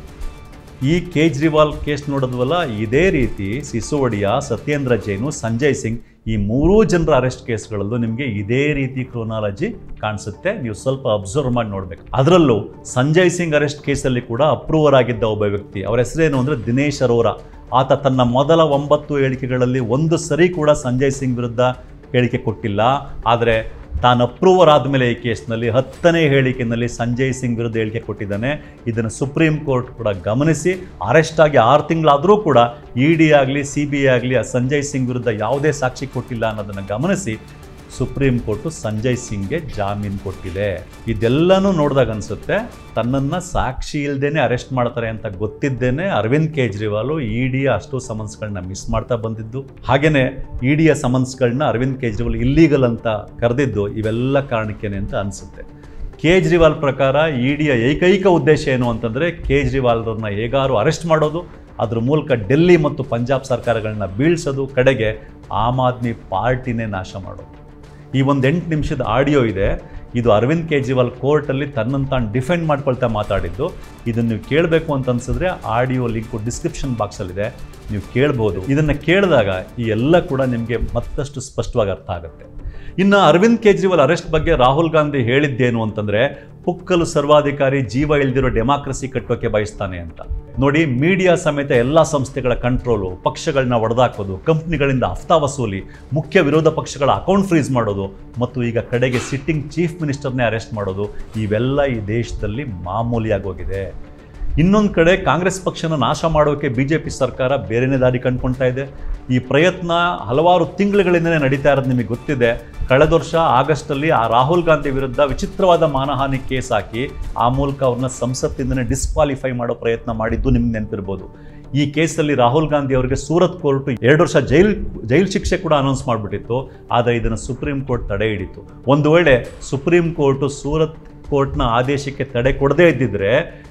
ಈ ಕೇಜ್ರಿವಾಲ್ ಕೇಸ್ ನೋಡಿದ್ವಲ್ಲ ಇದೇ ರೀತಿ ಸಿಸೋಡಿಯಾ ಸತ್ಯೇಂದ್ರ ಜೈನು ಸಂಜಯ್ ಸಿಂಗ್ ಈ ಮೂರೂ ಜನರ ಅರೆಸ್ಟ್ ಕೇಸ್ಗಳಲ್ಲೂ ನಿಮಗೆ ಇದೇ ರೀತಿ ಕ್ರೋನಾಲಜಿ ಕಾಣಿಸುತ್ತೆ ನೀವು ಸ್ವಲ್ಪ ಅಬ್ಸರ್ವ್ ಮಾಡಿ ನೋಡಬೇಕು ಅದರಲ್ಲೂ ಸಂಜಯ್ ಸಿಂಗ್ ಅರೆಸ್ಟ್ ಕೇಸಲ್ಲಿ ಕೂಡ ಅಪ್ರೂವರ್ ಆಗಿದ್ದ ಒಬ್ಬ ವ್ಯಕ್ತಿ ಅವರ ಹೆಸರೇನು ಅಂದರೆ ದಿನೇಶ್ ಅರೋರಾ ಆತ ತನ್ನ ಮೊದಲ ಒಂಬತ್ತು ಹೇಳಿಕೆಗಳಲ್ಲಿ ಒಂದು ಸರಿ ಕೂಡ ಸಂಜಯ್ ಸಿಂಗ್ ವಿರುದ್ಧ ಹೇಳಿಕೆ ಕೊಟ್ಟಿಲ್ಲ ಆದರೆ ತಾನು ಅಪ್ರೂವರ್ ಆದಮೇಲೆ ಈ ಕೇಸ್ನಲ್ಲಿ ಹತ್ತನೇ ಹೇಳಿಕೆಯಲ್ಲಿ ಸಂಜಯ್ ಸಿಂಗ್ ವಿರುದ್ಧ ಹೇಳಿಕೆ ಕೊಟ್ಟಿದ್ದಾನೆ ಇದನ್ನು ಸುಪ್ರೀಂ ಕೋರ್ಟ್ ಕೂಡ ಗಮನಿಸಿ ಅರೆಸ್ಟ್ ಆಗಿ ಆರು ತಿಂಗಳಾದರೂ ಕೂಡ ಇ ಡಿ ಆಗಲಿ ಸಿ ಬಿ ಐ ಆಗಲಿ ಆ ಸಂಜಯ್ ಸಿಂಗ್ ವಿರುದ್ಧ ಯಾವುದೇ ಸಾಕ್ಷಿ ಕೊಟ್ಟಿಲ್ಲ ಅನ್ನೋದನ್ನು ಗಮನಿಸಿ ಸುಪ್ರೀಂ ಕೋರ್ಟು ಸಂಜಯ್ ಸಿಂಗ್ಗೆ ಜಾಮೀನು ಕೊಟ್ಟಿದೆ ಇದೆಲ್ಲನೂ ನೋಡಿದಾಗ ಅನಿಸುತ್ತೆ ತನ್ನನ್ನು ಸಾಕ್ಷಿ ಇಲ್ಲದೇನೆ ಅರೆಸ್ಟ್ ಮಾಡ್ತಾರೆ ಅಂತ ಗೊತ್ತಿದ್ದೇನೆ ಅರವಿಂದ್ ಕೇಜ್ರಿವಾಲು ಇ ಡಿಯ ಅಷ್ಟು ಸಮನ್ಸ್ಗಳನ್ನ ಮಿಸ್ ಮಾಡ್ತಾ ಬಂದಿದ್ದು ಹಾಗೆಯೇ ಇ ಡಿಯ ಸಮನ್ಸ್ಗಳನ್ನ ಅರವಿಂದ್ ಕೇಜ್ರಿವಾಲ್ ಇಲ್ಲೀಗಲ್ ಅಂತ ಕರೆದಿದ್ದು ಇವೆಲ್ಲ ಕಾರಣಕ್ಕೇನೆ ಅಂತ ಅನಿಸುತ್ತೆ ಕೇಜ್ರಿವಾಲ್ ಪ್ರಕಾರ ಇ ಡಿಯ ಏಕೈಕ ಉದ್ದೇಶ ಏನು ಅಂತಂದರೆ ಕೇಜ್ರಿವಾಲ್ರನ್ನ ಹೇಗಾರು ಅರೆಸ್ಟ್ ಮಾಡೋದು ಅದ್ರ ಮೂಲಕ ಡೆಲ್ಲಿ ಮತ್ತು ಪಂಜಾಬ್ ಸರ್ಕಾರಗಳನ್ನ ಬೀಳ್ಸೋದು ಕಡೆಗೆ ಆಮ್ ಆದ್ಮಿ ಪಾರ್ಟಿನೇ ನಾಶ ಮಾಡೋದು ಈ ಒಂದು ಎಂಟು ನಿಮಿಷದ ಆಡಿಯೋ ಇದೆ ಇದು ಅರವಿಂದ್ ಕೇಜ್ರಿವಾಲ್ ಕೋರ್ಟಲ್ಲಿ ತನ್ನನ್ನು ತಾನು ಡಿಫೆಂಡ್ ಮಾಡ್ಕೊಳ್ತಾ ಮಾತಾಡಿದ್ದು ಇದನ್ನು ನೀವು ಕೇಳಬೇಕು ಅಂತ ಅನ್ಸಿದ್ರೆ ಆಡಿಯೋ ಲಿಂಕು ಡಿಸ್ಕ್ರಿಪ್ಷನ್ ಬಾಕ್ಸಲ್ಲಿದೆ ನೀವು ಕೇಳ್ಬೋದು ಇದನ್ನು ಕೇಳಿದಾಗ ಈ ಎಲ್ಲ ಕೂಡ ನಿಮಗೆ ಮತ್ತಷ್ಟು ಸ್ಪಷ್ಟವಾಗಿ ಅರ್ಥ ಆಗುತ್ತೆ ಇನ್ನು ಅರವಿಂದ್ ಕೇಜ್ರಿವಾಲ್ ಅರೆಸ್ಟ್ ಬಗ್ಗೆ ರಾಹುಲ್ ಗಾಂಧಿ ಹೇಳಿದ್ದೇನು ಅಂತಂದರೆ ಪುಕ್ಕಲು ಸರ್ವಾಧಿಕಾರಿ ಜೀವ ಇಲ್ದಿರೋ ಡೆಮಾಕ್ರಸಿ ಕಟ್ಟೋಕೆ ಬಯಸ್ತಾನೆ ಅಂತ ನೋಡಿ ಮೀಡಿಯಾ ಸಮೇತ ಎಲ್ಲ ಸಂಸ್ಥೆಗಳ ಕಂಟ್ರೋಲು ಪಕ್ಷಗಳನ್ನ ಒಡೆದಾಕೋದು ಕಂಪ್ನಿಗಳಿಂದ ಹಫ್ತಾ ವಸೂಲಿ ಮುಖ್ಯ ವಿರೋಧ ಪಕ್ಷಗಳ ಅಕೌಂಟ್ ಫ್ರೀಸ್ ಮಾಡೋದು ಮತ್ತು ಈಗ ಕಡೆಗೆ ಸಿಟ್ಟಿಂಗ್ ಚೀಫ್ ಮಿನಿಸ್ಟರ್ನೇ ಅರೆಸ್ಟ್ ಮಾಡೋದು ಇವೆಲ್ಲ ಈ ದೇಶದಲ್ಲಿ ಮಾಮೂಲಿಯಾಗೋಗಿದೆ ಇನ್ನೊಂದು ಕಡೆ ಕಾಂಗ್ರೆಸ್ ಪಕ್ಷನ ನಾಶ ಮಾಡೋಕ್ಕೆ ಬಿ ಜೆ ಪಿ ಸರ್ಕಾರ ಬೇರೆನೇ ದಾರಿ ಕಂಡುಕೊಳ್ತಾ ಇದೆ ಈ ಪ್ರಯತ್ನ ಹಲವಾರು ತಿಂಗಳುಗಳಿಂದಲೇ ನಡೀತಾ ಇರೋದು ನಿಮಗೆ ಗೊತ್ತಿದೆ ಕಳೆದ ವರ್ಷ ಆಗಸ್ಟಲ್ಲಿ ಆ ರಾಹುಲ್ ಗಾಂಧಿ ವಿರುದ್ಧ ವಿಚಿತ್ರವಾದ ಮಾನಹಾನಿ ಕೇಸ್ ಹಾಕಿ ಆ ಮೂಲಕ ಅವ್ರನ್ನ ಸಂಸತ್ತಿಂದನೇ ಡಿಸ್ಕ್ವಾಲಿಫೈ ಮಾಡೋ ಪ್ರಯತ್ನ ಮಾಡಿದ್ದು ನಿಮ್ಗೆ ನೆನಪಿರ್ಬೋದು ಈ ಕೇಸಲ್ಲಿ ರಾಹುಲ್ ಗಾಂಧಿ ಅವರಿಗೆ ಸೂರತ್ ಕೋರ್ಟ್ ಎರಡು ವರ್ಷ ಜೈಲ್ ಜೈಲ್ ಶಿಕ್ಷೆ ಕೂಡ ಅನೌನ್ಸ್ ಮಾಡಿಬಿಟ್ಟಿತ್ತು ಆದರೆ ಇದನ್ನು ಸುಪ್ರೀಂ ಕೋರ್ಟ್ ತಡೆ ಹಿಡಿತು ಒಂದು ವೇಳೆ ಸುಪ್ರೀಂ ಕೋರ್ಟು ಸೂರತ್ ಕೋರ್ಟ್ನ ಆದೇಶಕ್ಕೆ ತಡೆ ಕೊಡದೇ ಇದ್ದಿದ್ರೆ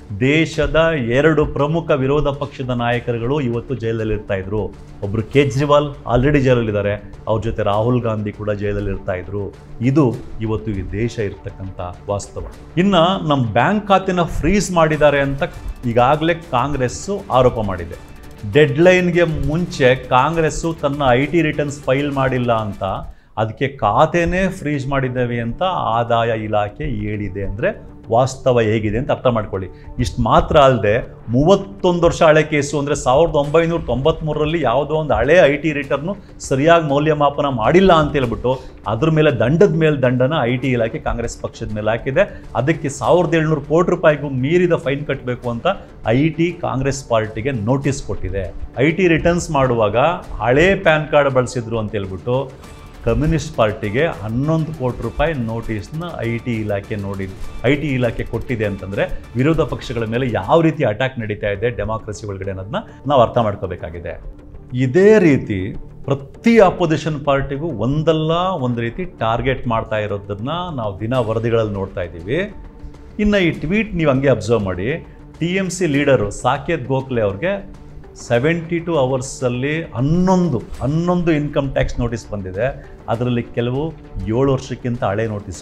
ದೇಶದ ಎರಡು ಪ್ರಮುಖ ವಿರೋಧ ಪಕ್ಷದ ನಾಯಕರುಗಳು ಇವತ್ತು ಜೈಲಲ್ಲಿ ಇರ್ತಾ ಇದ್ರು ಒಬ್ರು ಕೇಜ್ರಿವಾಲ್ ಆಲ್ರೆಡಿ ಜೈಲಲ್ಲಿದ್ದಾರೆ ಅವ್ರ ಜೊತೆ ರಾಹುಲ್ ಗಾಂಧಿ ಕೂಡ ಜೈಲಲ್ಲಿ ಇರ್ತಾ ಇದ್ರು ಇದು ಇವತ್ತು ಈ ದೇಶ ಇರ್ತಕ್ಕಂಥ ವಾಸ್ತವ ಇನ್ನು ನಮ್ಮ ಬ್ಯಾಂಕ್ ಖಾತೆನ ಫ್ರೀಸ್ ಮಾಡಿದ್ದಾರೆ ಅಂತ ಈಗಾಗಲೇ ಕಾಂಗ್ರೆಸ್ಸು ಆರೋಪ ಮಾಡಿದೆ ಡೆಡ್ಲೈನ್ಗೆ ಮುಂಚೆ ಕಾಂಗ್ರೆಸ್ಸು ತನ್ನ ಐ ಟಿ ರಿಟರ್ನ್ಸ್ ಫೈಲ್ ಮಾಡಿಲ್ಲ ಅಂತ ಅದಕ್ಕೆ ಖಾತೆನೇ ಫ್ರೀಜ್ ಮಾಡಿದ್ದೇವೆ ಅಂತ ಆದಾಯ ಇಲಾಖೆ ಹೇಳಿದೆ ಅಂದರೆ ವಾಸ್ತವ ಹೇಗಿದೆ ಅಂತ ಅರ್ಥ ಮಾಡ್ಕೊಳ್ಳಿ ಇಷ್ಟು ಮಾತ್ರ ಅಲ್ಲದೆ ಮೂವತ್ತೊಂದು ವರ್ಷ ಹಳೆ ಕೇಸು ಅಂದರೆ ಸಾವಿರದ ಒಂಬೈನೂರ ತೊಂಬತ್ತ್ಮೂರರಲ್ಲಿ ಯಾವುದೋ ಒಂದು ಹಳೆ ಐ ಟಿ ರಿಟರ್ನು ಸರಿಯಾಗಿ ಮೌಲ್ಯಮಾಪನ ಮಾಡಿಲ್ಲ ಅಂತ ಹೇಳ್ಬಿಟ್ಟು ಅದ್ರ ಮೇಲೆ ದಂಡದ ಮೇಲೆ ದಂಡನ ಐ ಟಿ ಇಲಾಖೆ ಕಾಂಗ್ರೆಸ್ ಪಕ್ಷದ ಮೇಲೆ ಹಾಕಿದೆ ಅದಕ್ಕೆ ಸಾವಿರದ ಏಳ್ನೂರು ಕೋಟಿ ರೂಪಾಯಿಗೂ ಮೀರಿದ ಫೈನ್ ಕಟ್ಟಬೇಕು ಅಂತ ಐ ಟಿ ಕಾಂಗ್ರೆಸ್ ಪಾರ್ಟಿಗೆ ನೋಟಿಸ್ ಕೊಟ್ಟಿದೆ ಐ ಟಿ ರಿಟರ್ನ್ಸ್ ಮಾಡುವಾಗ ಹಳೇ ಪ್ಯಾನ್ ಕಾರ್ಡ್ ಬಳಸಿದ್ರು ಅಂತ ಹೇಳ್ಬಿಟ್ಟು ಕಮ್ಯುನಿಸ್ಟ್ ಪಾರ್ಟಿಗೆ ಹನ್ನೊಂದು ಕೋಟಿ ರೂಪಾಯಿ ನೋಟಿಸ್ನ ಐ ಟಿ ಇಲಾಖೆ ನೋಡಿ ಐ ಟಿ ಇಲಾಖೆ ಕೊಟ್ಟಿದೆ ಅಂತಂದರೆ ವಿರೋಧ ಪಕ್ಷಗಳ ಮೇಲೆ ಯಾವ ರೀತಿ ಅಟ್ಯಾಕ್ ನಡೀತಾ ಇದೆ ಡೆಮಾಕ್ರಸಿ ಒಳಗಡೆ ಅನ್ನೋದನ್ನ ನಾವು ಅರ್ಥ ಮಾಡ್ಕೋಬೇಕಾಗಿದೆ ಇದೇ ರೀತಿ ಪ್ರತಿ ಅಪೋಸಿಷನ್ ಪಾರ್ಟಿಗೂ ಒಂದಲ್ಲ ಒಂದು ರೀತಿ ಟಾರ್ಗೆಟ್ ಮಾಡ್ತಾ ಇರೋದನ್ನ ನಾವು ದಿನ ವರದಿಗಳಲ್ಲಿ ನೋಡ್ತಾ ಇದ್ದೀವಿ ಇನ್ನು ಈ ಟ್ವೀಟ್ ನೀವು ಹಂಗೆ ಅಬ್ಸರ್ವ್ ಮಾಡಿ T M C leader Saket Gokhale ಅವ್ರಿಗೆ ಸೆವೆಂಟಿ ಟು ಅವರ್ಸಲ್ಲಿ ಹನ್ನೊಂದು ಹನ್ನೊಂದು ಇನ್ಕಮ್ ಟ್ಯಾಕ್ಸ್ ನೋಟಿಸ್ ಬಂದಿದೆ ಅದರಲ್ಲಿ ಕೆಲವು ಏಳು ವರ್ಷಕ್ಕಿಂತ ಹಳೆ ನೋಟಿಸ್ಗಳು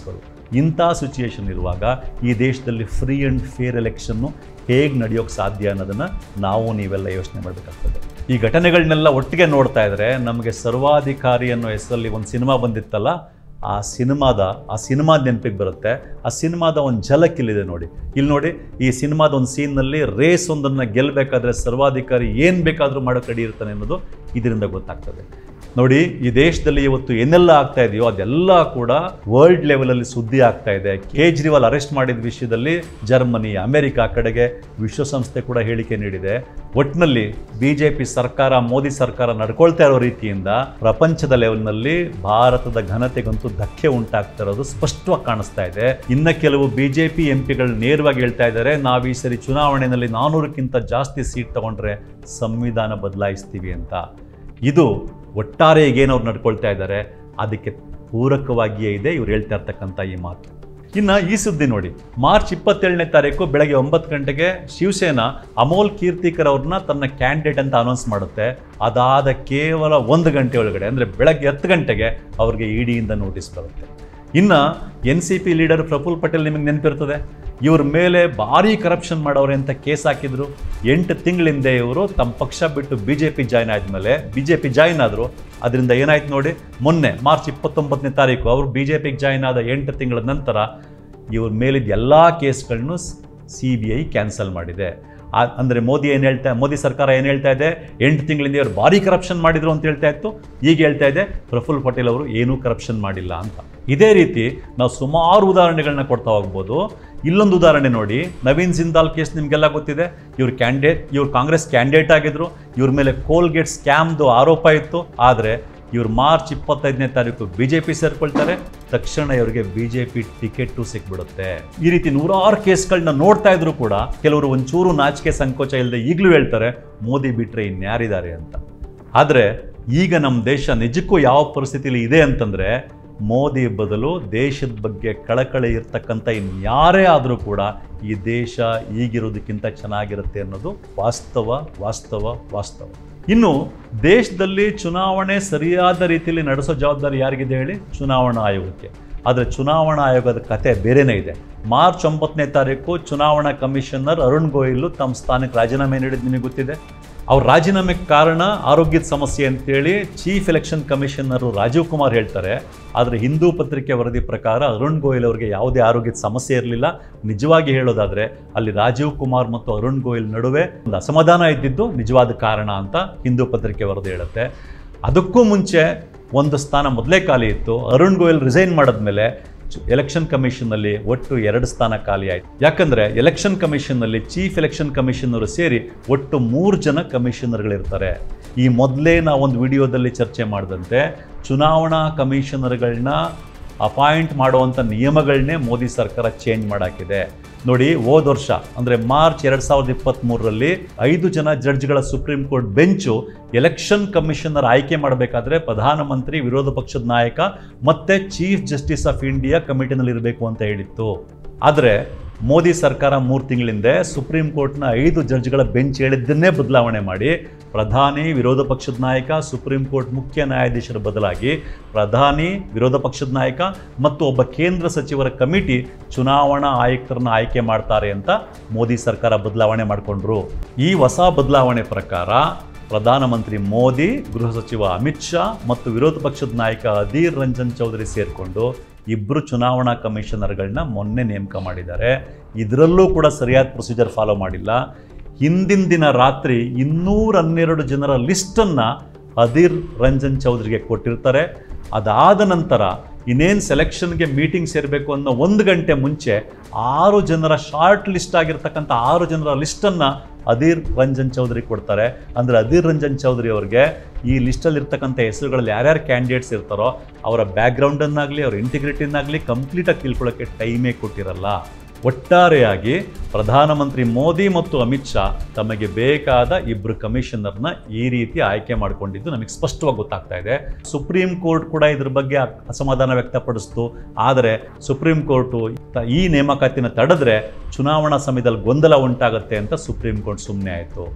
ಇಂಥ ಸಿಚುಯೇಷನ್ ಇರುವಾಗ ಈ ದೇಶದಲ್ಲಿ ಫ್ರೀ ಆ್ಯಂಡ್ ಫೇರ್ ಎಲೆಕ್ಷನ್ನು ಹೇಗೆ ನಡೆಯೋಕ್ಕೆ ಸಾಧ್ಯ ಅನ್ನೋದನ್ನು ನಾವು ನೀವೆಲ್ಲ ಯೋಚನೆ ಮಾಡಬೇಕಾಗ್ತದೆ ಈ ಘಟನೆಗಳನ್ನೆಲ್ಲ ಒಟ್ಟಿಗೆ ನೋಡ್ತಾ ಇದ್ರೆ ನಮಗೆ ಸರ್ವಾಧಿಕಾರಿ ಅನ್ನೋ ಹೆಸರಲ್ಲಿ ಒಂದು ಸಿನಿಮಾ ಬಂದಿತ್ತಲ್ಲ ಆ ಸಿನಿಮಾದ ಆ ಸಿನಿಮಾದ ನೆನಪಿಗೆ ಬರುತ್ತೆ ಆ ಸಿನಿಮಾದ ಒಂದು ಝಲಕ್ ಇಲ್ಲಿದೆ ನೋಡಿ ಇಲ್ಲಿ ನೋಡಿ ಈ ಸಿನಿಮಾದ ಒಂದು ಸೀನ್ನಲ್ಲಿ ರೇಸ್ ಒಂದನ್ನು ಗೆಲ್ಲಬೇಕಾದ್ರೆ ಸರ್ವಾಧಿಕಾರಿ ಏನು ಬೇಕಾದರೂ ಮಾಡೋಕೆ ರೆಡಿ ಇರ್ತಾನೆ ಅನ್ನೋದು ಇದರಿಂದ ಗೊತ್ತಾಗ್ತದೆ ನೋಡಿ ಈ ದೇಶದಲ್ಲಿ ಇವತ್ತು ಏನೆಲ್ಲ ಆಗ್ತಾ ಇದೆಯೋ ಅದೆಲ್ಲ ಕೂಡ ವರ್ಲ್ಡ್ ಲೆವೆಲಲ್ಲಿ ಸುದ್ದಿ ಆಗ್ತಾ ಇದೆ ಕೇಜ್ರಿವಾಲ್ ಅರೆಸ್ಟ್ ಮಾಡಿದ ವಿಷಯದಲ್ಲಿ ಜರ್ಮನಿ ಅಮೆರಿಕ ಕಡೆಗೆ ವಿಶ್ವಸಂಸ್ಥೆ ಕೂಡ ಹೇಳಿಕೆ ನೀಡಿದೆ ಒಟ್ಟಿನಲ್ಲಿ ಬಿ ಜೆ ಪಿ ಸರ್ಕಾರ ಮೋದಿ ಸರ್ಕಾರ ನಡ್ಕೊಳ್ತಾ ಇರೋ ರೀತಿಯಿಂದ ಪ್ರಪಂಚದ ಲೆವೆಲ್ನಲ್ಲಿ ಭಾರತದ ಘನತೆಗಂತೂ ಧಕ್ಕೆ ಉಂಟಾಗ್ತಾ ಇರೋದು ಸ್ಪಷ್ಟವಾಗಿ ಕಾಣಿಸ್ತಾ ಇದೆ ಇನ್ನು ಕೆಲವು ಬಿ ಜೆ ಪಿ ಎಂ ಪಿಗಳು ನೇರವಾಗಿ ಹೇಳ್ತಾ ಇದ್ದಾರೆ ನಾವು ಈ ಸರಿ ಚುನಾವಣೆಯಲ್ಲಿ ನಾನೂರಕ್ಕಿಂತ ಜಾಸ್ತಿ ಸೀಟ್ ತಗೊಂಡ್ರೆ ಸಂವಿಧಾನ ಬದಲಾಯಿಸ್ತೀವಿ ಅಂತ ಇದು ಒಟ್ಟಾರೆ ಈಗೇನವ್ರು ನಡ್ಕೊಳ್ತಾ ಇದ್ದಾರೆ ಅದಕ್ಕೆ ಪೂರಕವಾಗಿಯೇ ಇದೆ ಇವ್ರು ಹೇಳ್ತಾ ಇರ್ತಕ್ಕಂಥ ಈ ಮಾತು ಇನ್ನು ಈ ಸುದ್ದಿ ನೋಡಿ ಮಾರ್ಚ್ ಇಪ್ಪತ್ತೇಳನೇ ತಾರೀಕು ಬೆಳಗ್ಗೆ ಒಂಬತ್ತು ಗಂಟೆಗೆ ಶಿವಸೇನಾ ಅಮೋಲ್ ಕೀರ್ತಿಕರ್ ಅವ್ರನ್ನ ತನ್ನ ಕ್ಯಾಂಡಿಡೇಟ್ ಅಂತ ಅನೌನ್ಸ್ ಮಾಡುತ್ತೆ ಅದಾದ ಕೇವಲ ಒಂದು ಗಂಟೆ ಒಳಗಡೆ ಅಂದರೆ ಬೆಳಗ್ಗೆ ಹತ್ತು ಗಂಟೆಗೆ ಅವ್ರಿಗೆ ಇಡಿಯಿಂದ ನೋಟಿಸ್ ಬರುತ್ತೆ ಇನ್ನು N C P leader Praful Patel ನಿಮಗೆ ನೆನಪಿರ್ತದೆ ಇವ್ರ ಮೇಲೆ ಭಾರಿ ಕರಪ್ಷನ್ ಮಾಡೋರೆ ಅಂತ ಕೇಸ್ ಹಾಕಿದ್ರು ಎಂಟು ತಿಂಗಳಿಂದ ಇವರು ತಮ್ಮ ಪಕ್ಷ ಬಿಟ್ಟು ಬಿ ಜೆ ಪಿ ಜಾಯ್ನ್ ಆದಮೇಲೆ ಬಿ ಜೆ ಪಿ ಜಾಯ್ನ್ ಆದರು ಅದರಿಂದ ಏನಾಯ್ತು ನೋಡಿ ಮೊನ್ನೆ ಮಾರ್ಚ್ ಇಪ್ಪತ್ತೊಂಬತ್ತನೇ ತಾರೀಕು ಅವರು ಬಿ ಜೆ ಪಿಗೆ ಜಾಯ್ನ್ ಆದ ಎಂಟು ತಿಂಗಳ ನಂತರ ಇವ್ರ ಮೇಲಿದ್ದ ಎಲ್ಲ ಕೇಸ್ಗಳನ್ನು ಸಿ ಬಿ ಐ ಕ್ಯಾನ್ಸಲ್ ಮಾಡಿದೆ ಆ- ಅಂದ್ರೆ ಮೋದಿ ಏನು ಹೇಳ್ತಾ ಮೋದಿ ಸರ್ಕಾರ ಏನು ಹೇಳ್ತಾ ಇದೆ ಎಂಟು ತಿಂಗಳಿಂದ ಇವರು ಭಾರಿ ಕರಪ್ಷನ್ ಮಾಡಿದ್ರು ಅಂತ ಹೇಳ್ತಾ ಇತ್ತು ಈಗ ಹೇಳ್ತಾ ಇದೆ ಪ್ರಫುಲ್ ಪಟೇಲ್ ಅವರು ಏನೂ ಕರಪ್ಷನ್ ಮಾಡಿಲ್ಲ ಅಂತ ಇದೇ ರೀತಿ ನಾವು ಸುಮಾರು ಉದಾಹರಣೆಗಳನ್ನ ಕೊಡ್ತಾ ಹೋಗ್ಬೋದು ಇಲ್ಲೊಂದು ಉದಾಹರಣೆ ನೋಡಿ ನವೀನ್ ಜಿಂದಾಲ್ ಕೇಸ್ ನಿಮಗೆಲ್ಲ ಗೊತ್ತಿದೆ ಇವ್ರು ಕ್ಯಾಂಡಿಡೇಟ್ ಇವ್ರು ಕಾಂಗ್ರೆಸ್ ಕ್ಯಾಂಡಿಡೇಟ್ ಆಗಿದ್ರು ಇವ್ರ ಮೇಲೆ ಕೋಲ್ಗೇಟ್ ಸ್ಕ್ಯಾಮ್ದು ಆರೋಪ ಇತ್ತು ಆದರೆ ಇವ್ರು ಮಾರ್ಚ್ ಇಪ್ಪತ್ತೈದನೇ ತಾರೀಕು ಬಿ ಜೆ ಪಿ ಸೇರ್ಕೊಳ್ತಾರೆ ತಕ್ಷಣ ಇವರಿಗೆ ಬಿ ಜೆ ಪಿ ಟಿಕೆಟು ಸಿಕ್ಬಿಡುತ್ತೆ ಈ ರೀತಿ ನೂರಾರು ಕೇಸ್ಗಳನ್ನ ನೋಡ್ತಾ ಇದ್ರು ಕೂಡ ಕೆಲವರು ಒಂಚೂರು ನಾಚಿಕೆ ಸಂಕೋಚ ಇಲ್ಲದೆ ಈಗಲೂ ಹೇಳ್ತಾರೆ ಮೋದಿ ಬಿಟ್ಟರೆ ಇನ್ಯಾರಿದ್ದಾರೆ ಅಂತ ಆದರೆ ಈಗ ನಮ್ಮ ದೇಶ ನಿಜಕ್ಕೂ ಯಾವ ಪರಿಸ್ಥಿತಿಲಿ ಇದೆ ಅಂತಂದರೆ ಮೋದಿ ಬದಲು ದೇಶದ ಬಗ್ಗೆ ಕಳಕಳಿ ಇರ್ತಕ್ಕಂಥ ಇನ್ಯಾರೇ ಆದರೂ ಕೂಡ ಈ ದೇಶ ಈಗಿರೋದಕ್ಕಿಂತ ಚೆನ್ನಾಗಿರುತ್ತೆ ಅನ್ನೋದು ವಾಸ್ತವ ವಾಸ್ತವ ವಾಸ್ತವ ಇನ್ನು ದೇಶದಲ್ಲಿ ಚುನಾವಣೆ ಸರಿಯಾದ ರೀತಿಯಲ್ಲಿ ನಡೆಸೋ ಜವಾಬ್ದಾರಿ ಯಾರಿಗಿದೆ ಹೇಳಿ ಚುನಾವಣಾ ಆಯೋಗಕ್ಕೆ ಆದರೆ ಚುನಾವಣಾ ಆಯೋಗದ ಕತೆ ಬೇರೆನೇ ಇದೆ ಮಾರ್ಚ್ ಒಂಬತ್ತನೇ ತಾರೀಕು ಚುನಾವಣಾ ಕಮಿಷನರ್ ಅರುಣ್ ಗೋಯಲ್ ತಮ್ಮ ಸ್ಥಾನಕ್ಕೆ ರಾಜೀನಾಮೆ ನೀಡಿದ್ದು ನಿಮಗೆ ಗೊತ್ತಿದೆ ಅವ್ರ ರಾಜೀನಾಮೆಗೆ ಕಾರಣ ಆರೋಗ್ಯದ ಸಮಸ್ಯೆ ಅಂತೇಳಿ chief election commissioner Rajiv Kumar ಹೇಳ್ತಾರೆ ಆದರೆ ಹಿಂದೂ ಪತ್ರಿಕೆ ವರದಿ ಪ್ರಕಾರ ಅರುಣ್ ಗೋಯಲ್ ಅವರಿಗೆ ಯಾವುದೇ ಆರೋಗ್ಯದ ಸಮಸ್ಯೆ ಇರಲಿಲ್ಲ ನಿಜವಾಗಿ ಹೇಳೋದಾದರೆ ಅಲ್ಲಿ ರಾಜೀವ್ ಕುಮಾರ್ ಮತ್ತು ಅರುಣ್ ಗೋಯಲ್ ನಡುವೆ ಒಂದು ಅಸಮಾಧಾನ ಇದ್ದಿದ್ದು ನಿಜವಾದ ಕಾರಣ ಅಂತ ಹಿಂದೂ ಪತ್ರಿಕೆ ವರದಿ ಹೇಳುತ್ತೆ ಅದಕ್ಕೂ ಮುಂಚೆ ಒಂದು ಸ್ಥಾನ ಮೊದಲೇ ಖಾಲಿ ಇತ್ತು ಅರುಣ್ ಗೋಯಲ್ ರಿಸೈನ್ ಮಾಡಿದ್ಮೇಲೆ ಎಲೆಕ್ಷನ್ ಕಮಿಷನ್ನಲ್ಲಿ ಒಟ್ಟು ಎರಡು ಸ್ಥಾನ ಖಾಲಿ ಆಯಿತು ಯಾಕಂದರೆ ಎಲೆಕ್ಷನ್ ಕಮಿಷನ್ನಲ್ಲಿ ಚೀಫ್ ಎಲೆಕ್ಷನ್ ಕಮಿಷನರು ಸೇರಿ ಒಟ್ಟು ಮೂರು ಜನ ಕಮಿಷನರ್ಗಳಿರ್ತಾರೆ ಈ ಮೊದಲೇ ನಾವು ಒಂದು ವಿಡಿಯೋದಲ್ಲಿ ಚರ್ಚೆ ಮಾಡಿದಂತೆ ಚುನಾವಣಾ ಕಮಿಷನರ್ಗಳನ್ನ ಅಪಾಯಿಂಟ್ ಮಾಡುವಂಥ ನಿಯಮಗಳನ್ನೇ ಮೋದಿ ಸರ್ಕಾರ ಚೇಂಜ್ ಮಾಡಾಕಿದೆ ನೋಡಿ ಹೋದ ವರ್ಷ ಅಂದರೆ ಮಾರ್ಚ್ ಎರಡು ಸಾವಿರದ ಇಪ್ಪತ್ತ್ಮೂರರಲ್ಲಿ ಐದು ಜನ ಜಡ್ಜ್ಗಳ supreme court bench election commissioner ಆಯ್ಕೆ ಮಾಡಬೇಕಾದ್ರೆ ಪ್ರಧಾನಮಂತ್ರಿ ವಿರೋಧ ಪಕ್ಷದ ನಾಯಕ ಮತ್ತೆ ಚೀಫ್ ಜಸ್ಟಿಸ್ ಆಫ್ ಇಂಡಿಯಾ ಕಮಿಟಿನಲ್ಲಿ ಇರಬೇಕು ಅಂತ ಹೇಳಿತ್ತು ಆದರೆ ಮೋದಿ ಸರ್ಕಾರ ಮೂರು ತಿಂಗಳಿಂದ ಸುಪ್ರೀಂ ಕೋರ್ಟ್ನ ಐದು ಜಡ್ಜ್ಗಳ ಬೆಂಚ್ ಹೇಳಿದ್ದನ್ನೇ ಬದಲಾವಣೆ ಮಾಡಿ ಪ್ರಧಾನಿ ವಿರೋಧ ಪಕ್ಷದ ನಾಯಕ ಸುಪ್ರೀಂ ಕೋರ್ಟ್ ಮುಖ್ಯ ನ್ಯಾಯಾಧೀಶರ ಬದಲಾಗಿ ಪ್ರಧಾನಿ ವಿರೋಧ ಪಕ್ಷದ ನಾಯಕ ಮತ್ತು ಒಬ್ಬ ಕೇಂದ್ರ ಸಚಿವರ ಕಮಿಟಿ ಚುನಾವಣಾ ಆಯುಕ್ತರನ್ನ ಆಯ್ಕೆ ಮಾಡ್ತಾರೆ ಅಂತ ಮೋದಿ ಸರ್ಕಾರ ಬದಲಾವಣೆ ಮಾಡಿಕೊಂಡ್ರು ಈ ಹೊಸ ಬದಲಾವಣೆ ಪ್ರಕಾರ ಪ್ರಧಾನಮಂತ್ರಿ ಮೋದಿ ಗೃಹ ಸಚಿವ ಅಮಿತ್ ಶಾ ಮತ್ತು ವಿರೋಧ ಪಕ್ಷದ ನಾಯಕ ಅಧೀರ್ ರಂಜನ್ ಚೌಧರಿ ಸೇರಿಕೊಂಡು ಇಬ್ಬರು ಚುನಾವಣಾ ಕಮಿಷನರ್ಗಳನ್ನ ಮೊನ್ನೆ ನೇಮಕ ಮಾಡಿದ್ದಾರೆ ಇದರಲ್ಲೂ ಕೂಡ ಸರಿಯಾದ ಪ್ರೊಸೀಜರ್ ಫಾಲೋ ಮಾಡಿಲ್ಲ ಹಿಂದಿನ ದಿನ ರಾತ್ರಿ ಇನ್ನೂರ ಹನ್ನೆರಡು ಜನರ ಲಿಸ್ಟನ್ನು ಅಧೀರ್ ರಂಜನ್ ಚೌಧರಿಗೆ ಕೊಟ್ಟಿರ್ತಾರೆ ಅದಾದ ನಂತರ ಇನ್ನೇನು ಸೆಲೆಕ್ಷನ್ಗೆ ಮೀಟಿಂಗ್ ಸೇರಬೇಕು ಅನ್ನೋ ಒಂದು ಗಂಟೆ ಮುಂಚೆ ಆರು ಜನರ ಶಾರ್ಟ್ ಲಿಸ್ಟ್ ಆಗಿರ್ತಕ್ಕಂಥ ಆರು ಜನರ ಲಿಸ್ಟನ್ನು ಅಧೀರ್ ರಂಜನ್ ಚೌಧರಿ ಕೊಡ್ತಾರೆ ಅಂದರೆ ಅಧೀರ್ ರಂಜನ್ ಚೌಧರಿ ಅವ್ರಿಗೆ ಈ ಲಿಸ್ಟಲ್ಲಿ ಇರ್ತಕ್ಕಂಥ ಹೆಸರುಗಳಲ್ಲಿ ಯಾರ್ಯಾರು ಕ್ಯಾಂಡಿಡೇಟ್ಸ್ ಇರ್ತಾರೋ ಅವರ ಬ್ಯಾಕ್ಗ್ರೌಂಡನ್ನಾಗಲಿ ಅವರ ಇಂಟಿಗ್ರಿಟಿನಾಗಲಿ ಕಂಪ್ಲೀಟಾಗಿ ತಿಳ್ಕೊಳ್ಳೋಕ್ಕೆ ಟೈಮೇ ಕೊಟ್ಟಿರಲ್ಲ ಒಟ್ಟಾರೆಯಾಗಿ ಪ್ರಧಾನಮಂತ್ರಿ ಮೋದಿ ಮತ್ತು ಅಮಿತ್ ಶಾ ತಮಗೆ ಬೇಕಾದ ಇಬ್ಬರು ಕಮಿಷನರ್ನ ಈ ರೀತಿ ಆಯ್ಕೆ ಮಾಡಿಕೊಂಡಿದ್ದು ನಮಗೆ ಸ್ಪಷ್ಟವಾಗಿ ಗೊತ್ತಾಗ್ತಾ ಇದೆ ಸುಪ್ರೀಂ ಕೋರ್ಟ್ ಕೂಡ ಇದ್ರ ಬಗ್ಗೆ ಅ- ಅಸಮಾಧಾನ ವ್ಯಕ್ತಪಡಿಸ್ತು ಆದರೆ ಸುಪ್ರೀಂ ಕೋರ್ಟು ತ- ಈ ನೇಮಕಾತಿನ ತಡೆದ್ರೆ ಚುನಾವಣಾ ಸಮಯದಲ್ಲಿ ಗೊಂದಲ ಉಂಟಾಗುತ್ತೆ ಅಂತ ಸುಪ್ರೀಂ ಕೋರ್ಟ್ ಸುಮ್ಮನೆ ಆಯಿತು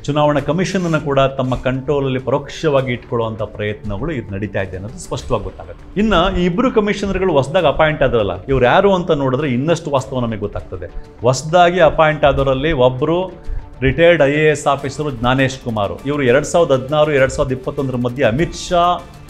ಚುನಾವಣಾ ಕಮಿಷನ್ ಅನ್ನು ಕೂಡ ತಮ್ಮ ಕಂಟ್ರೋಲಲ್ಲಿ ಪರೋಕ್ಷವಾಗಿ ಇಟ್ಕೊಳ್ಳುವಂಥ ಪ್ರಯತ್ನಗಳು ಇದು ನಡೀತಾ ಇದೆ ಅನ್ನೋದು ಸ್ಪಷ್ಟವಾಗಿ ಗೊತ್ತಾಗುತ್ತೆ ಇನ್ನು ಈ ಇಬ್ಬರು ಕಮಿಷನರ್ಗಳು ಹೊಸದಾಗಿ ಅಪಾಯಿಂಟ್ ಆದ್ರಲ್ಲ ಇವ್ರು ಯಾರು ಅಂತ ನೋಡಿದ್ರೆ ಇನ್ನಷ್ಟು ವಾಸ್ತವ ನಮಗೆ ಗೊತ್ತಾಗ್ತದೆ ಹೊಸದಾಗಿ ಅಪಾಯಿಂಟ್ ಆದವರಲ್ಲಿ ಒಬ್ಬರು retired I A S officer Gyanesh Kumar ಇವರು ಎರಡು ಸಾವಿರದ ಹದಿನಾರು ಎರಡು ಸಾವಿರದ ಇಪ್ಪತ್ತೊಂದರ ಮಧ್ಯೆ ಅಮಿತ್ ಶಾ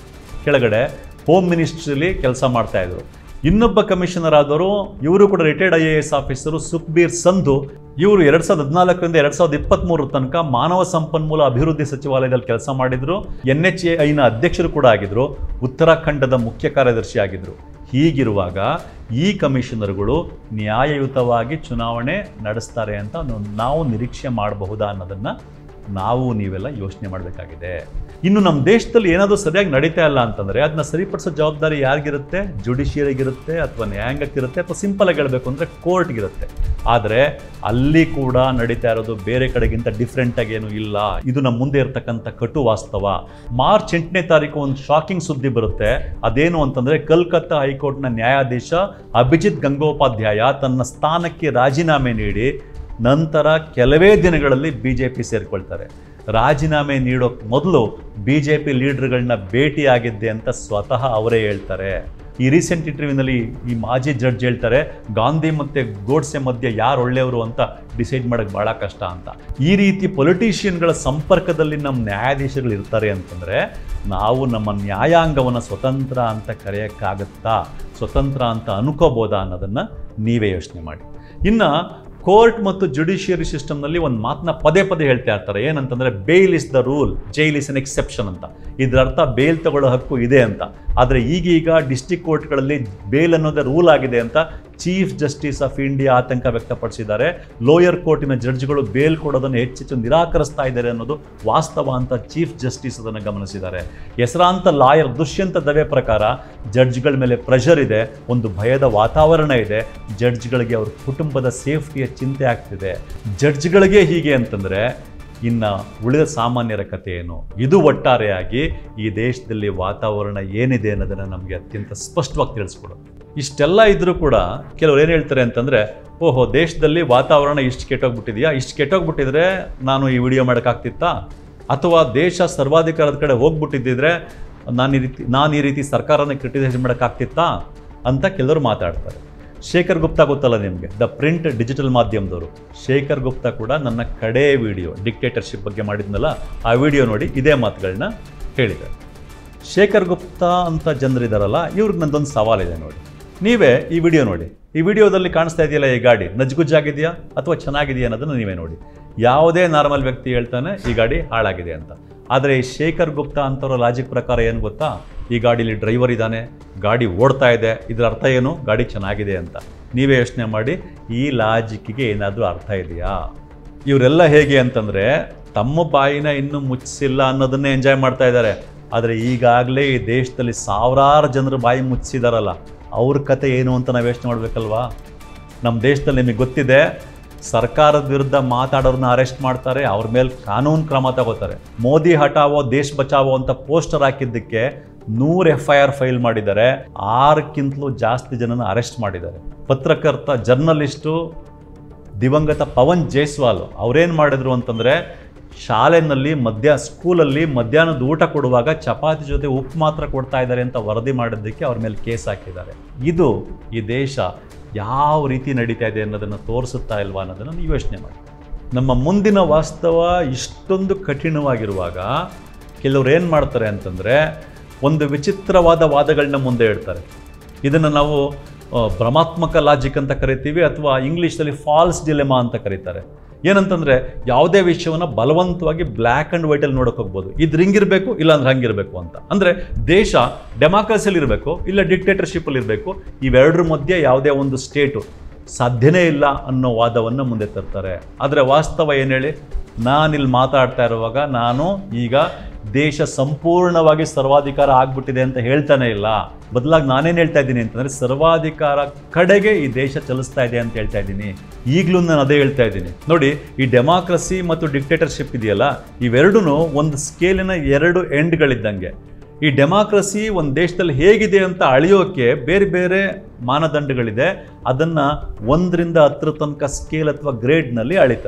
ಕೆಳಗಡೆ ಹೋಮ್ ಮಿನಿಸ್ಟ್ರಿಲಿ ಕೆಲಸ ಮಾಡ್ತಾ ಇದ್ರು ಇನ್ನೊಬ್ಬ ಕಮಿಷನರ್ ಆದವರು ಇವರು ಕೂಡ retired I A S officer Sukhbir Sandhu ಇವರು ಎರಡ್ ಸಾವಿರದ ಹದಿನಾಲ್ಕರಿಂದ ಎರಡ್ ಸಾವಿರದ ಇಪ್ಪತ್ತ್ಮೂರರ ತನಕ ಮಾನವ ಸಂಪನ್ಮೂಲ ಅಭಿವೃದ್ಧಿ ಸಚಿವಾಲಯದಲ್ಲಿ ಕೆಲಸ ಮಾಡಿದ್ರು ಎನ್ ಎಚ್ ಎ ಐನ ಅಧ್ಯಕ್ಷರು ಕೂಡ ಆಗಿದ್ರು ಉತ್ತರಾಖಂಡದ ಮುಖ್ಯ ಕಾರ್ಯದರ್ಶಿ ಆಗಿದ್ರು ಹೀಗಿರುವಾಗ ಈ ಕಮಿಷನರ್ಗಳು ನ್ಯಾಯಯುತವಾಗಿ ಚುನಾವಣೆ ನಡೆಸ್ತಾರೆ ಅಂತ ನಾವು ನಿರೀಕ್ಷೆ ಮಾಡಬಹುದಾ ಅನ್ನೋದನ್ನ ನಾವು ನೀವೆಲ್ಲ ಯೋಚನೆ ಮಾಡಬೇಕಾಗಿದೆ ಇನ್ನು ನಮ್ಮ ದೇಶದಲ್ಲಿ ಏನಾದರೂ ಸರಿಯಾಗಿ ನಡೀತಾ ಇಲ್ಲ ಅಂತಂದರೆ ಅದನ್ನ ಸರಿಪಡಿಸೋ ಜವಾಬ್ದಾರಿ ಯಾರಿಗಿರುತ್ತೆ ಜುಡಿಷಿಯರಿಗಿರುತ್ತೆ ಅಥವಾ ನ್ಯಾಯಾಂಗಕ್ಕಿರುತ್ತೆ ಅಥವಾ ಸಿಂಪಲ್ ಆಗಿ ಹೇಳಬೇಕು ಅಂದರೆ ಕೋರ್ಟ್ಗಿರುತ್ತೆ ಆದರೆ ಅಲ್ಲಿ ಕೂಡ ನಡೀತಾ ಇರೋದು ಬೇರೆ ಕಡೆಗಿಂತ ಡಿಫ್ರೆಂಟ್ ಆಗಿ ಏನು ಇಲ್ಲ ಇದು ನಮ್ಮ ಮುಂದೆ ಇರತಕ್ಕಂಥ ಕಟು ವಾಸ್ತವ ಮಾರ್ಚ್ ಎಂಟನೇ ತಾರೀಕು ಒಂದು ಶಾಕಿಂಗ್ ಸುದ್ದಿ ಬರುತ್ತೆ ಅದೇನು ಅಂತಂದರೆ ಕಲ್ಕತ್ತಾ ಹೈಕೋರ್ಟ್ನ ನ್ಯಾಯಾಧೀಶ ಅಭಿಜಿತ್ ಗಂಗೋಪಾಧ್ಯಾಯ ತನ್ನ ಸ್ಥಾನಕ್ಕೆ ರಾಜೀನಾಮೆ ನೀಡಿ ನಂತರ ಕೆಲವೇ ದಿನಗಳಲ್ಲಿ ಬಿ ಜೆ ಪಿ ಸೇರಿಕೊಳ್ತಾರೆ ರಾಜೀನಾಮೆ ನೀಡೋಕ್ ಮೊದಲು ಬಿ ಜೆ ಪಿ ಲೀಡರ್ಗಳನ್ನ ಭೇಟಿಯಾಗಿದ್ದೆ ಅಂತ ಸ್ವತಃ ಅವರೇ ಹೇಳ್ತಾರೆ ಈ ರೀಸೆಂಟ್ ಇಂಟರ್ವ್ಯೂನಲ್ಲಿ ಈ ಮಾಜಿ ಜಡ್ಜ್ ಹೇಳ್ತಾರೆ ಗಾಂಧಿ ಮತ್ತು ಗೋಡ್ಸೆ ಮಧ್ಯೆ ಯಾರು ಒಳ್ಳೆಯವರು ಅಂತ ಡಿಸೈಡ್ ಮಾಡೋಕ್ಕೆ ಭಾಳ ಕಷ್ಟ ಅಂತ ಈ ರೀತಿ ಪೊಲಿಟಿಷಿಯನ್ಗಳ ಸಂಪರ್ಕದಲ್ಲಿ ನಮ್ಮ ನ್ಯಾಯಾಧೀಶಗಳು ಇರ್ತಾರೆ ಅಂತಂದರೆ ನಾವು ನಮ್ಮ ನ್ಯಾಯಾಂಗವನ್ನು ಸ್ವತಂತ್ರ ಅಂತ ಕರೆಯೋಕ್ಕಾಗತ್ತಾ ಸ್ವತಂತ್ರ ಅಂತ ಅನ್ಕೋಬೋದಾ ಅನ್ನೋದನ್ನು ನೀವೇ ಯೋಚನೆ ಮಾಡಿ ಇನ್ನು ಕೋರ್ಟ್ ಮತ್ತು ಜುಡಿಷಿಯರಿ ಸಿಸ್ಟಮ್ನಲ್ಲಿ ಒಂದು ಮಾತನ್ನ ಪದೇ ಪದೇ ಹೇಳ್ತಾ ಇರ್ತಾರೆ ಏನಂತಂದರೆ bail is the rule jail is an exception ಅಂತ ಇದರ ಅರ್ಥ ಬೇಲ್ ತಗೊಳ್ಳೋ ಹಕ್ಕು ಇದೆ ಅಂತ ಆದರೆ ಈಗೀಗ ಡಿಸ್ಟಿಕ್ ಕೋರ್ಟ್ಗಳಲ್ಲಿ ಬೇಲ್ ಅನ್ನೋದೇ ರೂಲ್ ಆಗಿದೆ ಅಂತ ಚೀಫ್ ಜಸ್ಟಿಸ್ ಆಫ್ ಇಂಡಿಯಾ ಆತಂಕ ವ್ಯಕ್ತಪಡಿಸಿದ್ದಾರೆ ಲೋಯರ್ ಕೋರ್ಟಿನ ಜಡ್ಜ್ಗಳು ಬೇಲ್ ಕೊಡೋದನ್ನು ಹೆಚ್ಚೆಚ್ಚು ನಿರಾಕರಿಸ್ತಾ ಇದ್ದಾರೆ ಅನ್ನೋದು ವಾಸ್ತವ ಅಂತ ಚೀಫ್ ಜಸ್ಟಿಸ್ ಅದನ್ನು ಗಮನಿಸಿದ್ದಾರೆ ಹೆಸರಾಂತ ಲಾಯರ್ ದುಷ್ಯಂತ ದವೆ ಪ್ರಕಾರ ಜಡ್ಜ್ಗಳ ಮೇಲೆ ಪ್ರೆಷರ್ ಇದೆ ಒಂದು ಭಯದ ವಾತಾವರಣ ಇದೆ ಜಡ್ಜ್ಗಳಿಗೆ ಅವ್ರ ಕುಟುಂಬದ ಸೇಫ್ಟಿಯ ಚಿಂತೆ ಆಗ್ತಿದೆ ಜಡ್ಜ್ಗಳಿಗೆ ಹೀಗೆ ಅಂತಂದರೆ ಇನ್ನು ಉಳಿದ ಸಾಮಾನ್ಯರ ಕಥೆ ಏನು ಇದು ಒಟ್ಟಾರೆಯಾಗಿ ಈ ದೇಶದಲ್ಲಿ ವಾತಾವರಣ ಏನಿದೆ ಅನ್ನೋದನ್ನು ನಮಗೆ ಅತ್ಯಂತ ಸ್ಪಷ್ಟವಾಗಿ ತಿಳಿಸ್ಕೊಡೋದು ಇಷ್ಟೆಲ್ಲ ಇದ್ರೂ ಕೂಡ ಕೆಲವ್ರು ಏನು ಹೇಳ್ತಾರೆ ಅಂತಂದರೆ ಓಹೋ ದೇಶದಲ್ಲಿ ವಾತಾವರಣ ಇಷ್ಟು ಕೆಟ್ಟೋಗ್ಬಿಟ್ಟಿದೆಯಾ ಇಷ್ಟು ಕೆಟ್ಟೋಗ್ಬಿಟ್ಟಿದ್ರೆ ನಾನು ಈ ವಿಡಿಯೋ ಮಾಡೋಕ್ಕಾಗ್ತಿತ್ತಾ ಅಥವಾ ದೇಶ ಸರ್ವಾಧಿಕಾರದ ಕಡೆ ಹೋಗ್ಬಿಟ್ಟಿದ್ದಿದ್ರೆ ನಾನು ಈ ರೀತಿ ನಾನು ಈ ರೀತಿ ಸರ್ಕಾರನ ಕ್ರಿಟಿಸೈಸ್ ಮಾಡೋಕ್ಕಾಗ್ತಿತ್ತಾ ಅಂತ ಕೆಲವರು ಮಾತಾಡ್ತಾರೆ ಶೇಖರ್ ಗುಪ್ತಾ ಗೊತ್ತಲ್ಲ ನಿಮಗೆ ದ ಪ್ರಿಂಟ್ ಡಿಜಿಟಲ್ ಮಾಧ್ಯಮದವರು ಶೇಖರ್ ಗುಪ್ತಾ ಕೂಡ ನನ್ನ ಕಡೇ ವಿಡಿಯೋ ಡಿಕ್ಟೇಟರ್ಶಿಪ್ ಬಗ್ಗೆ ಮಾಡಿದ್ನಲ್ಲ ಆ ವಿಡಿಯೋ ನೋಡಿ ಇದೇ ಮಾತುಗಳನ್ನ ಹೇಳಿದ್ದಾರೆ ಶೇಖರ್ ಗುಪ್ತಾ ಅಂತ ಜನರಿದಾರಲ್ಲ ಇವ್ರಿಗೆ ನಂದೊಂದು ಸವಾಲಿದೆ ನೋಡಿ ನೀವೇ ಈ ವಿಡಿಯೋ ನೋಡಿ ಈ ವಿಡಿಯೋದಲ್ಲಿ ಕಾಣಿಸ್ತಾ ಇದೆಯಲ್ಲ ಈ ಗಾಡಿ ನಜ್ಗುಜ್ಜಾಗಿದೆಯಾ ಅಥವಾ ಚೆನ್ನಾಗಿದೆಯಾ ಅನ್ನೋದನ್ನು ನೀವೇ ನೋಡಿ ಯಾವುದೇ ನಾರ್ಮಲ್ ವ್ಯಕ್ತಿ ಹೇಳ್ತಾನೆ ಈ ಗಾಡಿ ಹಾಳಾಗಿದೆ ಅಂತ ಆದರೆ ಈ ಶೇಖರ್ ಗುಪ್ತಾ ಅಂತವ್ರ ಲಾಜಿಕ್ ಪ್ರಕಾರ ಏನು ಗೊತ್ತಾ ಈ ಗಾಡೀಲಿ ಡ್ರೈವರ್ ಇದ್ದಾನೆ ಗಾಡಿ ಓಡ್ತಾ ಇದೆ ಇದರ ಅರ್ಥ ಏನು ಗಾಡಿ ಚೆನ್ನಾಗಿದೆ ಅಂತ ನೀವೇ ಯೋಚನೆ ಮಾಡಿ ಈ ಲಾಜಿಕ್ಕಿಗೆ ಏನಾದರೂ ಅರ್ಥ ಇದೆಯಾ ಇವರೆಲ್ಲ ಹೇಗೆ ಅಂತಂದರೆ ತಮ್ಮ ಬಾಯಿನ ಇನ್ನೂ ಮುಚ್ಚಿಸಿಲ್ಲ ಅನ್ನೋದನ್ನೇ ಎಂಜಾಯ್ ಮಾಡ್ತಾ ಇದ್ದಾರೆ ಆದರೆ ಈಗಾಗಲೇ ಈ ದೇಶದಲ್ಲಿ ಸಾವಿರಾರು ಜನರು ಬಾಯಿ ಮುಚ್ಚಿದಾರಲ್ಲ ಅವ್ರ ಕತೆ ಏನು ಅಂತ ನಾವು ಯೋಚನೆ ಮಾಡಬೇಕಲ್ವಾ ನಮ್ಮ ದೇಶದಲ್ಲಿ ನಿಮಗೆ ಗೊತ್ತಿದೆ ಸರ್ಕಾರದ ವಿರುದ್ಧ ಮಾತಾಡೋರನ್ನ ಅರೆಸ್ಟ್ ಮಾಡ್ತಾರೆ ಅವ್ರ ಮೇಲೆ ಕಾನೂನು ಕ್ರಮ ತಗೋತಾರೆ ಮೋದಿ ಹಟಾವೋ ದೇಶ್ ಬಚಾವೋ ಅಂತ ಪೋಸ್ಟರ್ ಹಾಕಿದ್ದಕ್ಕೆ ನೂರು ಎಫ್ ಐ ಆರ್ ಫೈಲ್ ಮಾಡಿದ್ದಾರೆ ಆರಕ್ಕಿಂತಲೂ ಜಾಸ್ತಿ ಜನನ ಅರೆಸ್ಟ್ ಮಾಡಿದ್ದಾರೆ ಪತ್ರಕರ್ತ ಜರ್ನಲಿಸ್ಟು ದಿವಂಗತ ಪವನ್ ಜೈಸ್ವಾಲ್ ಅವ್ರೇನು ಮಾಡಿದ್ರು ಅಂತಂದರೆ ಶಾಲೆನಲ್ಲಿ ಮಧ್ಯ ಸ್ಕೂಲಲ್ಲಿ ಮಧ್ಯಾಹ್ನದ ಊಟ ಕೊಡುವಾಗ ಚಪಾತಿ ಜೊತೆ ಉಪ್ಪು ಮಾತ್ರ ಕೊಡ್ತಾ ಇದ್ದಾರೆ ಅಂತ ವರದಿ ಮಾಡಿದ್ದಕ್ಕೆ ಅವ್ರ ಮೇಲೆ ಕೇಸ್ ಹಾಕಿದ್ದಾರೆ ಇದು ಈ ದೇಶ ಯಾವ ರೀತಿ ನಡೀತಾ ಇದೆ ಅನ್ನೋದನ್ನು ತೋರಿಸುತ್ತಾ ಇಲ್ವಾ ಅನ್ನೋದನ್ನು ನೀವು ಯೋಚನೆ ಮಾಡಿ ನಮ್ಮ ಮುಂದಿನ ವಾಸ್ತವ ಇಷ್ಟೊಂದು ಕಠಿಣವಾಗಿರುವಾಗ ಕೆಲವ್ರು ಏನು ಮಾಡ್ತಾರೆ ಅಂತಂದರೆ ಒಂದು ವಿಚಿತ್ರವಾದ ವಾದಗಳನ್ನ ಮುಂದೆ ಇಡ್ತಾರೆ ಇದನ್ನು ನಾವು ಆ, ಭ್ರಮಾತ್ಮಕ ಲಾಜಿಕ್ ಅಂತ ಕರಿತೀವಿ ಅಥವಾ ಇಂಗ್ಲೀಷಲ್ಲಿ ಫಾಲ್ಸ್ ಡಿಲೆಮಾ ಅಂತ ಕರೀತಾರೆ ಏನಂತಂದರೆ ಯಾವುದೇ ವಿಷಯವನ್ನು ಬಲವಂತವಾಗಿ ಬ್ಲ್ಯಾಕ್ ಆ್ಯಂಡ್ ವೈಟಲ್ಲಿ ನೋಡೋಕೆ ಹೋಗ್ಬೋದು ಇದು ಹಿಂಗಿರಬೇಕು ಇಲ್ಲಾಂದ್ರೆ ಹಂಗಿರಬೇಕು ಅಂತ ಅಂದರೆ ದೇಶ ಡೆಮಾಕ್ರಸಿಯಲ್ಲಿ ಇರಬೇಕು ಇಲ್ಲ ಡಿಕ್ಟೇಟರ್ಶಿಪ್ಪಲ್ಲಿ ಇರಬೇಕು ಇವೆರಡರ ಮಧ್ಯೆ ಯಾವುದೇ ಒಂದು ಸ್ಟೇಟು ಸಾಧ್ಯನೇ ಇಲ್ಲ ಅನ್ನೋ ವಾದವನ್ನು ಮುಂದೆ ತರ್ತಾರೆ ಆದರೆ ವಾಸ್ತವ ಏನು ಹೇಳಿ ನಾನಿಲ್ಲಿ ಮಾತಾಡ್ತಾ ಇರುವಾಗ ನಾನು ಈಗ ದೇಶ ಸಂಪೂರ್ಣವಾಗಿ ಸರ್ವಾಧಿಕಾರ ಆಗ್ಬಿಟ್ಟಿದೆ ಅಂತ ಹೇಳ್ತಾನೆ ಇಲ್ಲ ಬದಲಾಗಿ ನಾನೇನು ಹೇಳ್ತಾ ಇದ್ದೀನಿ ಅಂತಂದರೆ ಸರ್ವಾಧಿಕಾರ ಕಡೆಗೆ ಈ ದೇಶ ಚಲಿಸ್ತಾ ಇದೆ ಅಂತ ಹೇಳ್ತಾ ಇದ್ದೀನಿ ಈಗಲೂ ನಾನು ಅದೇ ಹೇಳ್ತಾ ಇದ್ದೀನಿ ನೋಡಿ ಈ ಡೆಮಾಕ್ರಸಿ ಮತ್ತು ಡಿಕ್ಟೇಟರ್ಶಿಪ್ ಇದೆಯಲ್ಲ ಇವೆರಡೂ ಒಂದು ಸ್ಕೇಲಿನ ಎರಡು ಎಂಡ್ಗಳಿದ್ದಂಗೆ ಈ ಡೆಮಾಕ್ರಸಿ ಒಂದು ದೇಶದಲ್ಲಿ ಹೇಗಿದೆ ಅಂತ ಅಳೆಯೋಕೆ ಬೇರೆ ಬೇರೆ ಮಾನದಂಡಗಳಿದೆ ಅದನ್ನು ಒಂದರಿಂದ ಹತ್ತರ ತನಕ ಸ್ಕೇಲ್ ಅಥವಾ ಗ್ರೇಡ್ನಲ್ಲಿ ಅಳಿತಾರೆ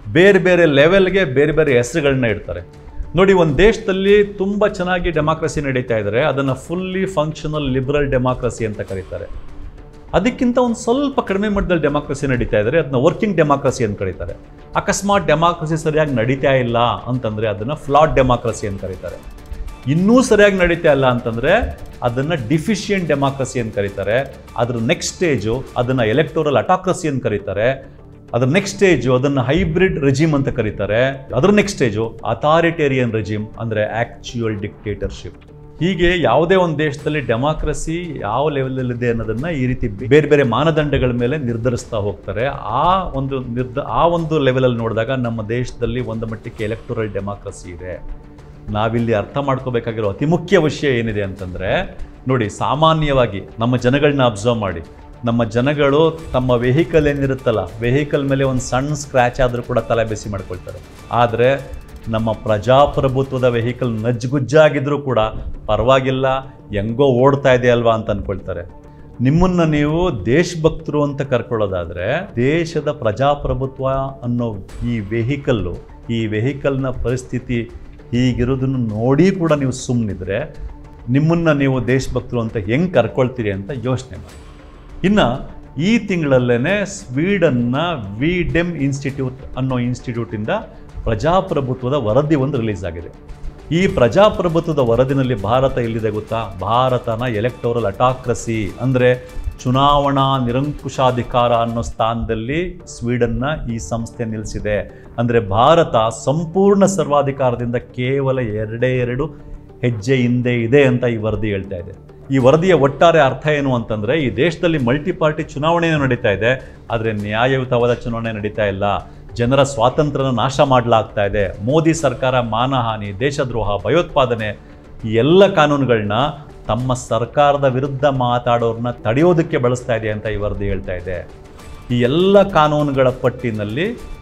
ಬೇರೆ ಬೇರೆ ಲೆವೆಲ್ಗೆ ಬೇರೆ ಬೇರೆ ಹೆಸರುಗಳನ್ನ ಇಡ್ತಾರೆ ನೋಡಿ ಒಂದು ದೇಶದಲ್ಲಿ ತುಂಬ ಚೆನ್ನಾಗಿ ಡೆಮಾಕ್ರಸಿ ನಡೀತಾ ಇದ್ದಾರೆ ಅದನ್ನು ಫುಲ್ಲಿ ಫಂಕ್ಷನಲ್ ಲಿಬರಲ್ ಡೆಮಾಕ್ರಸಿ ಅಂತ ಕರೀತಾರೆ ಅದಕ್ಕಿಂತ ಒಂದು ಸ್ವಲ್ಪ ಕಡಿಮೆ ಮಟ್ಟದಲ್ಲಿ ಡೆಮಾಕ್ರಸಿ ನಡೀತಾ ಇದ್ದಾರೆ ಅದನ್ನ ವರ್ಕಿಂಗ್ ಡೆಮಾಕ್ರಸಿ ಅಂತ ಕರೀತಾರೆ ಅಕಸ್ಮಾತ್ ಡೆಮಾಕ್ರಸಿ ಸರಿಯಾಗಿ ನಡೀತಾ ಇಲ್ಲ ಅಂತಂದರೆ ಅದನ್ನು ಫ್ಲಾಟ್ ಡೆಮಾಕ್ರಸಿ ಅಂತ ಕರೀತಾರೆ ಇನ್ನೂ ಸರಿಯಾಗಿ ನಡೀತಾ ಇಲ್ಲ ಅಂತಂದರೆ ಅದನ್ನು ಡಿಫಿಷಿಯಂಟ್ ಡೆಮಾಕ್ರಸಿ ಅಂತ ಕರೀತಾರೆ ಅದ್ರ ನೆಕ್ಸ್ಟ್ ಸ್ಟೇಜು ಅದನ್ನು ಎಲೆಕ್ಟೋರಲ್ ಅಟಾಕ್ರಸಿ ಅಂತ ಕರೀತಾರೆ ಅದ್ರ ನೆಕ್ಸ್ಟ್ ಸ್ಟೇಜು ಅದನ್ನು ಹೈಬ್ರಿಡ್ ರೆಜಿಮ್ ಅಂತ ಕರೀತಾರೆ ಅದ್ರ ನೆಕ್ಸ್ಟ್ ಸ್ಟೇಜು ಅಥಾರಿಟೇರಿಯನ್ ರೆಜಿಮ್ ಅಂದರೆ ಆ್ಯಕ್ಚುಯಲ್ ಡಿಕ್ಟೇಟರ್ಶಿಪ್ ಹೀಗೆ ಯಾವುದೇ ಒಂದು ದೇಶದಲ್ಲಿ ಡೆಮಾಕ್ರಸಿ ಯಾವ ಲೆವೆಲಲ್ಲಿದೆ ಅನ್ನೋದನ್ನ ಈ ರೀತಿ ಬೇರೆ ಬೇರೆ ಮಾನದಂಡಗಳ ಮೇಲೆ ನಿರ್ಧರಿಸ್ತಾ ಹೋಗ್ತಾರೆ ಆ ಒಂದು ನಿರ್ಧ ಆ ಒಂದು ಲೆವೆಲಲ್ಲಿ ನೋಡಿದಾಗ ನಮ್ಮ ದೇಶದಲ್ಲಿ ಒಂದು ಮಟ್ಟಕ್ಕೆ ಎಲೆಕ್ಟೋರಲ್ ಡೆಮಾಕ್ರಸಿ ಇದೆ ನಾವಿಲ್ಲಿ ಅರ್ಥ ಮಾಡ್ಕೋಬೇಕಾಗಿರೋ ಅತಿ ಮುಖ್ಯ ವಿಷಯ ಏನಿದೆ ಅಂತಂದರೆ ನೋಡಿ ಸಾಮಾನ್ಯವಾಗಿ ನಮ್ಮ ಜನಗಳನ್ನ ಅಬ್ಸರ್ವ್ ಮಾಡಿ ನಮ್ಮ ಜನಗಳು ತಮ್ಮ ವೆಹಿಕಲ್ ಏನಿರುತ್ತಲ್ಲ ವೆಹಿಕಲ್ ಮೇಲೆ ಒಂದು ಸಣ್ಣ ಸ್ಕ್ರ್ಯಾಚ್ ಆದರೂ ಕೂಡ ತಲೆ ಬಿಸಿ ಮಾಡ್ಕೊಳ್ತಾರೆ ಆದರೆ ನಮ್ಮ ಪ್ರಜಾಪ್ರಭುತ್ವದ ವೆಹಿಕಲ್ ನಜ್ಜುಗುಜ್ಜಾಗಿದ್ರೂ ಕೂಡ ಪರವಾಗಿಲ್ಲ ಹೆಂಗೋ ಓಡ್ತಾ ಇದೆ ಅಲ್ವಾ ಅಂತ ಅಂದ್ಕೊಳ್ತಾರೆ ನಿಮ್ಮನ್ನು ನೀವು ದೇಶಭಕ್ತರು ಅಂತ ಕರ್ಕೊಳ್ಳೋದಾದರೆ ದೇಶದ ಪ್ರಜಾಪ್ರಭುತ್ವ ಅನ್ನೋ ಈ ವೆಹಿಕಲ್ಲು ಈ ವೆಹಿಕಲ್ನ ಪರಿಸ್ಥಿತಿ ಹೀಗಿರೋದನ್ನು ನೋಡಿ ಕೂಡ ನೀವು ಸುಮ್ಮನಿದ್ರೆ ನಿಮ್ಮನ್ನು ನೀವು ದೇಶಭಕ್ತರು ಅಂತ ಹೆಂಗೆ ಕರ್ಕೊಳ್ತೀರಿ ಅಂತ ಯೋಚನೆ ಮಾಡಿ ಇನ್ನು ಈ ತಿಂಗಳಲ್ಲೇ ಸ್ವೀಡನ್ನ ವಿ ಡೆಮ್ ಇನ್ಸ್ಟಿಟ್ಯೂಟ್ ಅನ್ನೋ ಇನ್ಸ್ಟಿಟ್ಯೂಟಿಂದ ಪ್ರಜಾಪ್ರಭುತ್ವದ ವರದಿ ಒಂದು ರಿಲೀಸ್ ಆಗಿದೆ ಈ ಪ್ರಜಾಪ್ರಭುತ್ವದ ವರದಿನಲ್ಲಿ ಭಾರತ ಎಲ್ಲಿದೆ ಗೊತ್ತಾ ಭಾರತನ ಎಲೆಕ್ಟೋರಲ್ ಅಟಾಕ್ರಸಿ ಅಂದರೆ ಚುನಾವಣಾ ನಿರಂಕುಶಾಧಿಕಾರ ಅನ್ನೋ ಸ್ಥಾನದಲ್ಲಿ ಸ್ವೀಡನ್ನ ಈ ಸಂಸ್ಥೆ ನಿಲ್ಲಿಸಿದೆ ಅಂದರೆ ಭಾರತ ಸಂಪೂರ್ಣ ಸರ್ವಾಧಿಕಾರದಿಂದ ಕೇವಲ ಎರಡೇ ಎರಡು ಹೆಜ್ಜೆ ಹಿಂದೆ ಇದೆ ಅಂತ ಈ ವರದಿ ಹೇಳ್ತಾ ಇದೆ ಈ ವರದಿಯ ಒಟ್ಟಾರೆ ಅರ್ಥ ಏನು ಅಂತಂದರೆ ಈ ದೇಶದಲ್ಲಿ ಮಲ್ಟಿ ಪಾರ್ಟಿ ಚುನಾವಣೆ ನಡೀತಾ ಇದೆ ಆದರೆ ನ್ಯಾಯಯುತವಾದ ಚುನಾವಣೆ ನಡೀತಾ ಇಲ್ಲ ಜನರ ಸ್ವಾತಂತ್ರ್ಯನ ನಾಶ ಮಾಡಲಾಗ್ತಾ ಇದೆ ಮೋದಿ ಸರ್ಕಾರ ಮಾನಹಾನಿ ದೇಶದ್ರೋಹ ಭಯೋತ್ಪಾದನೆ ಈ ಎಲ್ಲ ಕಾನೂನುಗಳನ್ನ ತಮ್ಮ ಸರ್ಕಾರದ ವಿರುದ್ಧ ಮಾತಾಡೋರನ್ನ ತಡೆಯೋದಕ್ಕೆ ಬಳಸ್ತಾ ಇದೆ ಅಂತ ಈ ವರದಿ ಹೇಳ್ತಾ ಇದೆ ಈ ಎಲ್ಲ ಕಾನೂನುಗಳ ಪಟ್ಟಿನಲ್ಲಿ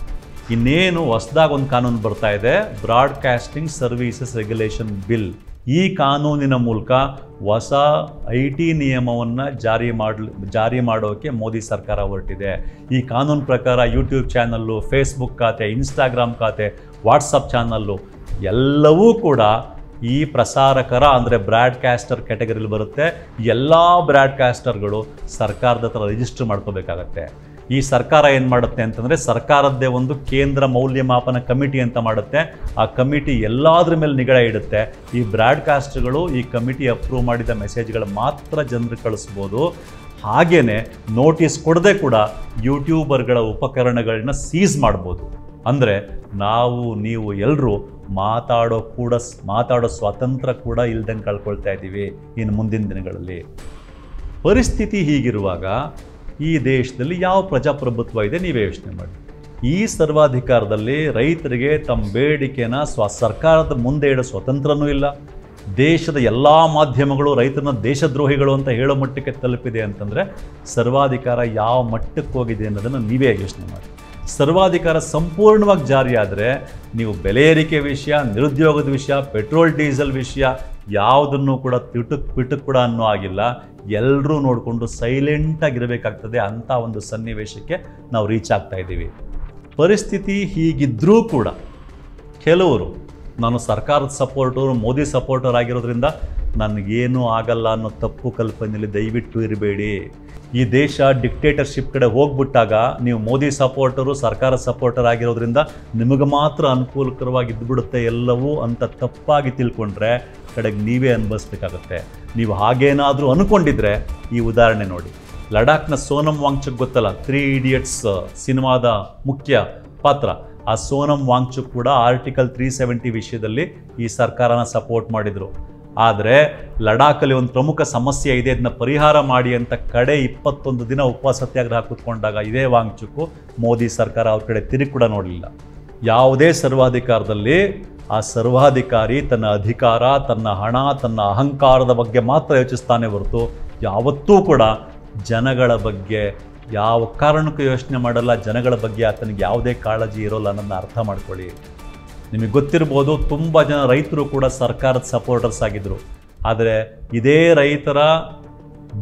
ಇನ್ನೇನು ಹೊಸದಾಗಿ ಒಂದು ಕಾನೂನು ಬರ್ತಾ ಇದೆ ಬ್ರಾಡ್ಕಾಸ್ಟಿಂಗ್ ಸರ್ವೀಸಸ್ ರೆಗ್ಯುಲೇಷನ್ ಬಿಲ್ ಈ ಕಾನೂನಿನ ಮೂಲಕ ಹೊಸ ಐ ಟಿ ನಿಯಮವನ್ನು ಜಾರಿ ಮಾಡಲು ಜಾರಿ ಮಾಡೋಕ್ಕೆ ಮೋದಿ ಸರ್ಕಾರ ಹೊರಟಿದೆ ಈ ಕಾನೂನು ಪ್ರಕಾರ ಯೂಟ್ಯೂಬ್ ಚಾನಲ್ಲು ಫೇಸ್ಬುಕ್ ಖಾತೆ ಇನ್ಸ್ಟಾಗ್ರಾಮ್ ಖಾತೆ ವಾಟ್ಸಪ್ ಚಾನಲ್ಲು ಎಲ್ಲವೂ ಕೂಡ ಈ ಪ್ರಸಾರಕರ ಅಂದರೆ ಬ್ರಾಡ್ಕಾಸ್ಟರ್ ಕ್ಯಾಟಗರಿಲಿ ಬರುತ್ತೆ ಎಲ್ಲ ಬ್ರಾಡ್ಕಾಸ್ಟರ್ಗಳು ಸರ್ಕಾರದ ಹತ್ರ ರಿಜಿಸ್ಟರ್ ಮಾಡ್ಕೋಬೇಕಾಗತ್ತೆ ಈ ಸರ್ಕಾರ ಏನು ಮಾಡುತ್ತೆ ಅಂತಂದರೆ ಸರ್ಕಾರದ್ದೇ ಒಂದು ಕೇಂದ್ರ ಮೌಲ್ಯಮಾಪನ ಕಮಿಟಿ ಅಂತ ಮಾಡುತ್ತೆ ಆ ಕಮಿಟಿ ಎಲ್ಲಾದ್ರ ಮೇಲೆ ನಿಗಾ ಇಡುತ್ತೆ ಈ ಬ್ರಾಡ್ಕಾಸ್ಟ್ಗಳು ಈ ಕಮಿಟಿ ಅಪ್ರೂವ್ ಮಾಡಿದ ಮೆಸೇಜ್ಗಳು ಮಾತ್ರ ಜನರಿಗೆ ಕಳಿಸ್ಬೋದು ಹಾಗೇನೆ ನೋಟಿಸ್ ಕೊಡದೆ ಕೂಡ ಯೂಟ್ಯೂಬರ್ಗಳ ಉಪಕರಣಗಳನ್ನ ಸೀಸ್ ಮಾಡ್ಬೋದು ಅಂದರೆ ನಾವು ನೀವು ಎಲ್ಲರೂ ಮಾತಾಡೋ ಕೂಡ ಮಾತಾಡೋ ಸ್ವಾತಂತ್ರ್ಯ ಕೂಡ ಇಲ್ದಂಗೆ ಕಳ್ಕೊಳ್ತಾ ಇದ್ದೀವಿ ಇನ್ನು ಮುಂದಿನ ದಿನಗಳಲ್ಲಿ ಪರಿಸ್ಥಿತಿ ಹೀಗಿರುವಾಗ ಈ ದೇಶದಲ್ಲಿ ಯಾವ ಪ್ರಜಾಪ್ರಭುತ್ವ ಇದೆ ನೀವೇ ಯೋಚನೆ ಮಾಡಿ ಈ ಸರ್ವಾಧಿಕಾರದಲ್ಲಿ ರೈತರಿಗೆ ತಮ್ಮ ಬೇಡಿಕೆನ ಸ್ವ ಸರ್ಕಾರದ ಮುಂದೆ ಇಡೋ ಸ್ವತಂತ್ರನೂ ಇಲ್ಲ ದೇಶದ ಎಲ್ಲ ಮಾಧ್ಯಮಗಳು ರೈತರನ್ನ ದೇಶದ್ರೋಹಿಗಳು ಅಂತ ಹೇಳೋ ಮಟ್ಟಕ್ಕೆ ತಲುಪಿದೆ ಅಂತಂದರೆ ಸರ್ವಾಧಿಕಾರ ಯಾವ ಮಟ್ಟಕ್ಕೆ ಹೋಗಿದೆ ಅನ್ನೋದನ್ನು ನೀವೇ ಯೋಚನೆ ಮಾಡಿ ಸರ್ವಾಧಿಕಾರ ಸಂಪೂರ್ಣವಾಗಿ ಜಾರಿಯಾದರೆ ನೀವು ಬೆಲೆ ಏರಿಕೆ ವಿಷಯ ನಿರುದ್ಯೋಗದ ವಿಷಯ ಪೆಟ್ರೋಲ್ ಡೀಸೆಲ್ ವಿಷಯ ಯಾವುದನ್ನು ಕೂಡ ತಿಟುಕ್ ಪಿಟುಕ್ ಕೂಡ ಅನ್ನೋ ಆಗಿಲ್ಲ ಎಲ್ಲರೂ ನೋಡಿಕೊಂಡು ಸೈಲೆಂಟಾಗಿರಬೇಕಾಗ್ತದೆ ಅಂಥ ಒಂದು ಸನ್ನಿವೇಶಕ್ಕೆ ನಾವು ರೀಚ್ ಆಗ್ತಾ ಇದ್ದೀವಿ ಪರಿಸ್ಥಿತಿ ಹೀಗಿದ್ದರೂ ಕೂಡ ಕೆಲವರು ನಾನು ಸರ್ಕಾರದ ಸಪೋರ್ಟರು ಮೋದಿ ಸಪೋರ್ಟರ್ ಆಗಿರೋದ್ರಿಂದ ನನಗೇನೂ ಆಗಲ್ಲ ಅನ್ನೋ ತಪ್ಪು ಕಲ್ಪನೆಯಲ್ಲಿ ದಯವಿಟ್ಟು ಇರಬೇಡಿ ಈ ದೇಶ ಡಿಕ್ಟೇಟರ್ಶಿಪ್ ಕಡೆ ಹೋಗ್ಬಿಟ್ಟಾಗ ನೀವು ಮೋದಿ ಸಪೋರ್ಟರು ಸರ್ಕಾರ ಸಪೋರ್ಟರ್ ಆಗಿರೋದ್ರಿಂದ ನಿಮಗೆ ಮಾತ್ರ ಅನುಕೂಲಕರವಾಗಿ ಇದ್ಬಿಡುತ್ತೆ ಎಲ್ಲವೂ ಅಂತ ತಪ್ಪಾಗಿ ತಿಳ್ಕೊಂಡ್ರೆ ಕಡೆಗೆ ನೀವೇ ಅನುಭವಿಸ್ಬೇಕಾಗತ್ತೆ ನೀವು ಹಾಗೇನಾದರೂ ಅನ್ಕೊಂಡಿದ್ರೆ ಈ ಉದಾಹರಣೆ ನೋಡಿ ಲಡಾಖ್ನ ಸೋನಂ ವಾಂಗ್ಚುಕ್ ಗೊತ್ತಲ್ಲ ತ್ರೀ ಇಡಿಯಟ್ಸ್ ಸಿನಿಮಾದ ಮುಖ್ಯ ಪಾತ್ರ ಆ ಸೋನಂ ವಾಂಗ್ಚುಕ್ ಕೂಡ ಆರ್ಟಿಕಲ್ ತ್ರೀ ಸೆವೆಂಟಿ ವಿಷಯದಲ್ಲಿ ಈ ಸರ್ಕಾರನ ಸಪೋರ್ಟ್ ಮಾಡಿದರು ಆದರೆ ಲಡಾಖಲ್ಲಿ ಒಂದು ಪ್ರಮುಖ ಸಮಸ್ಯೆ ಇದೆ ಅದನ್ನ ಪರಿಹಾರ ಮಾಡಿ ಅಂತ ಕಡೆ ಇಪ್ಪತ್ತೊಂದು ದಿನ ಉಪವಾಸ ಸತ್ಯಾಗ್ರಹ ಕೂತ್ಕೊಂಡಾಗ ಇದೇ ವಾಂಗ್ಚುಕ್ಕು ಮೋದಿ ಸರ್ಕಾರ ಅವ್ರ ಕಡೆ ತಿರುಗಿ ಕೂಡ ನೋಡಲಿಲ್ಲ ಯಾವುದೇ ಸರ್ವಾಧಿಕಾರದಲ್ಲಿ ಆ ಸರ್ವಾಧಿಕಾರಿ ತನ್ನ ಅಧಿಕಾರ ತನ್ನ ಹಣ ತನ್ನ ಅಹಂಕಾರದ ಬಗ್ಗೆ ಮಾತ್ರ ಯೋಚಿಸ್ತಾನೆ ಹೊರತು ಯಾವತ್ತೂ ಕೂಡ ಜನಗಳ ಬಗ್ಗೆ ಯಾವ ಕಾರಣಕ್ಕೂ ಯೋಚನೆ ಮಾಡಲ್ಲ ಜನಗಳ ಬಗ್ಗೆ ಆತನಿಗೆ ಯಾವುದೇ ಕಾಳಜಿ ಇರೋಲ್ಲ ಅನ್ನೋದನ್ನ ಅರ್ಥ ಮಾಡ್ಕೊಳ್ಳಿ ನಿಮಗೆ ಗೊತ್ತಿರ್ಬೋದು ತುಂಬ ಜನ ರೈತರು ಕೂಡ ಸರ್ಕಾರದ ಸಪೋರ್ಟರ್ಸ್ ಆಗಿದ್ದರು ಆದರೆ ಇದೇ ರೈತರ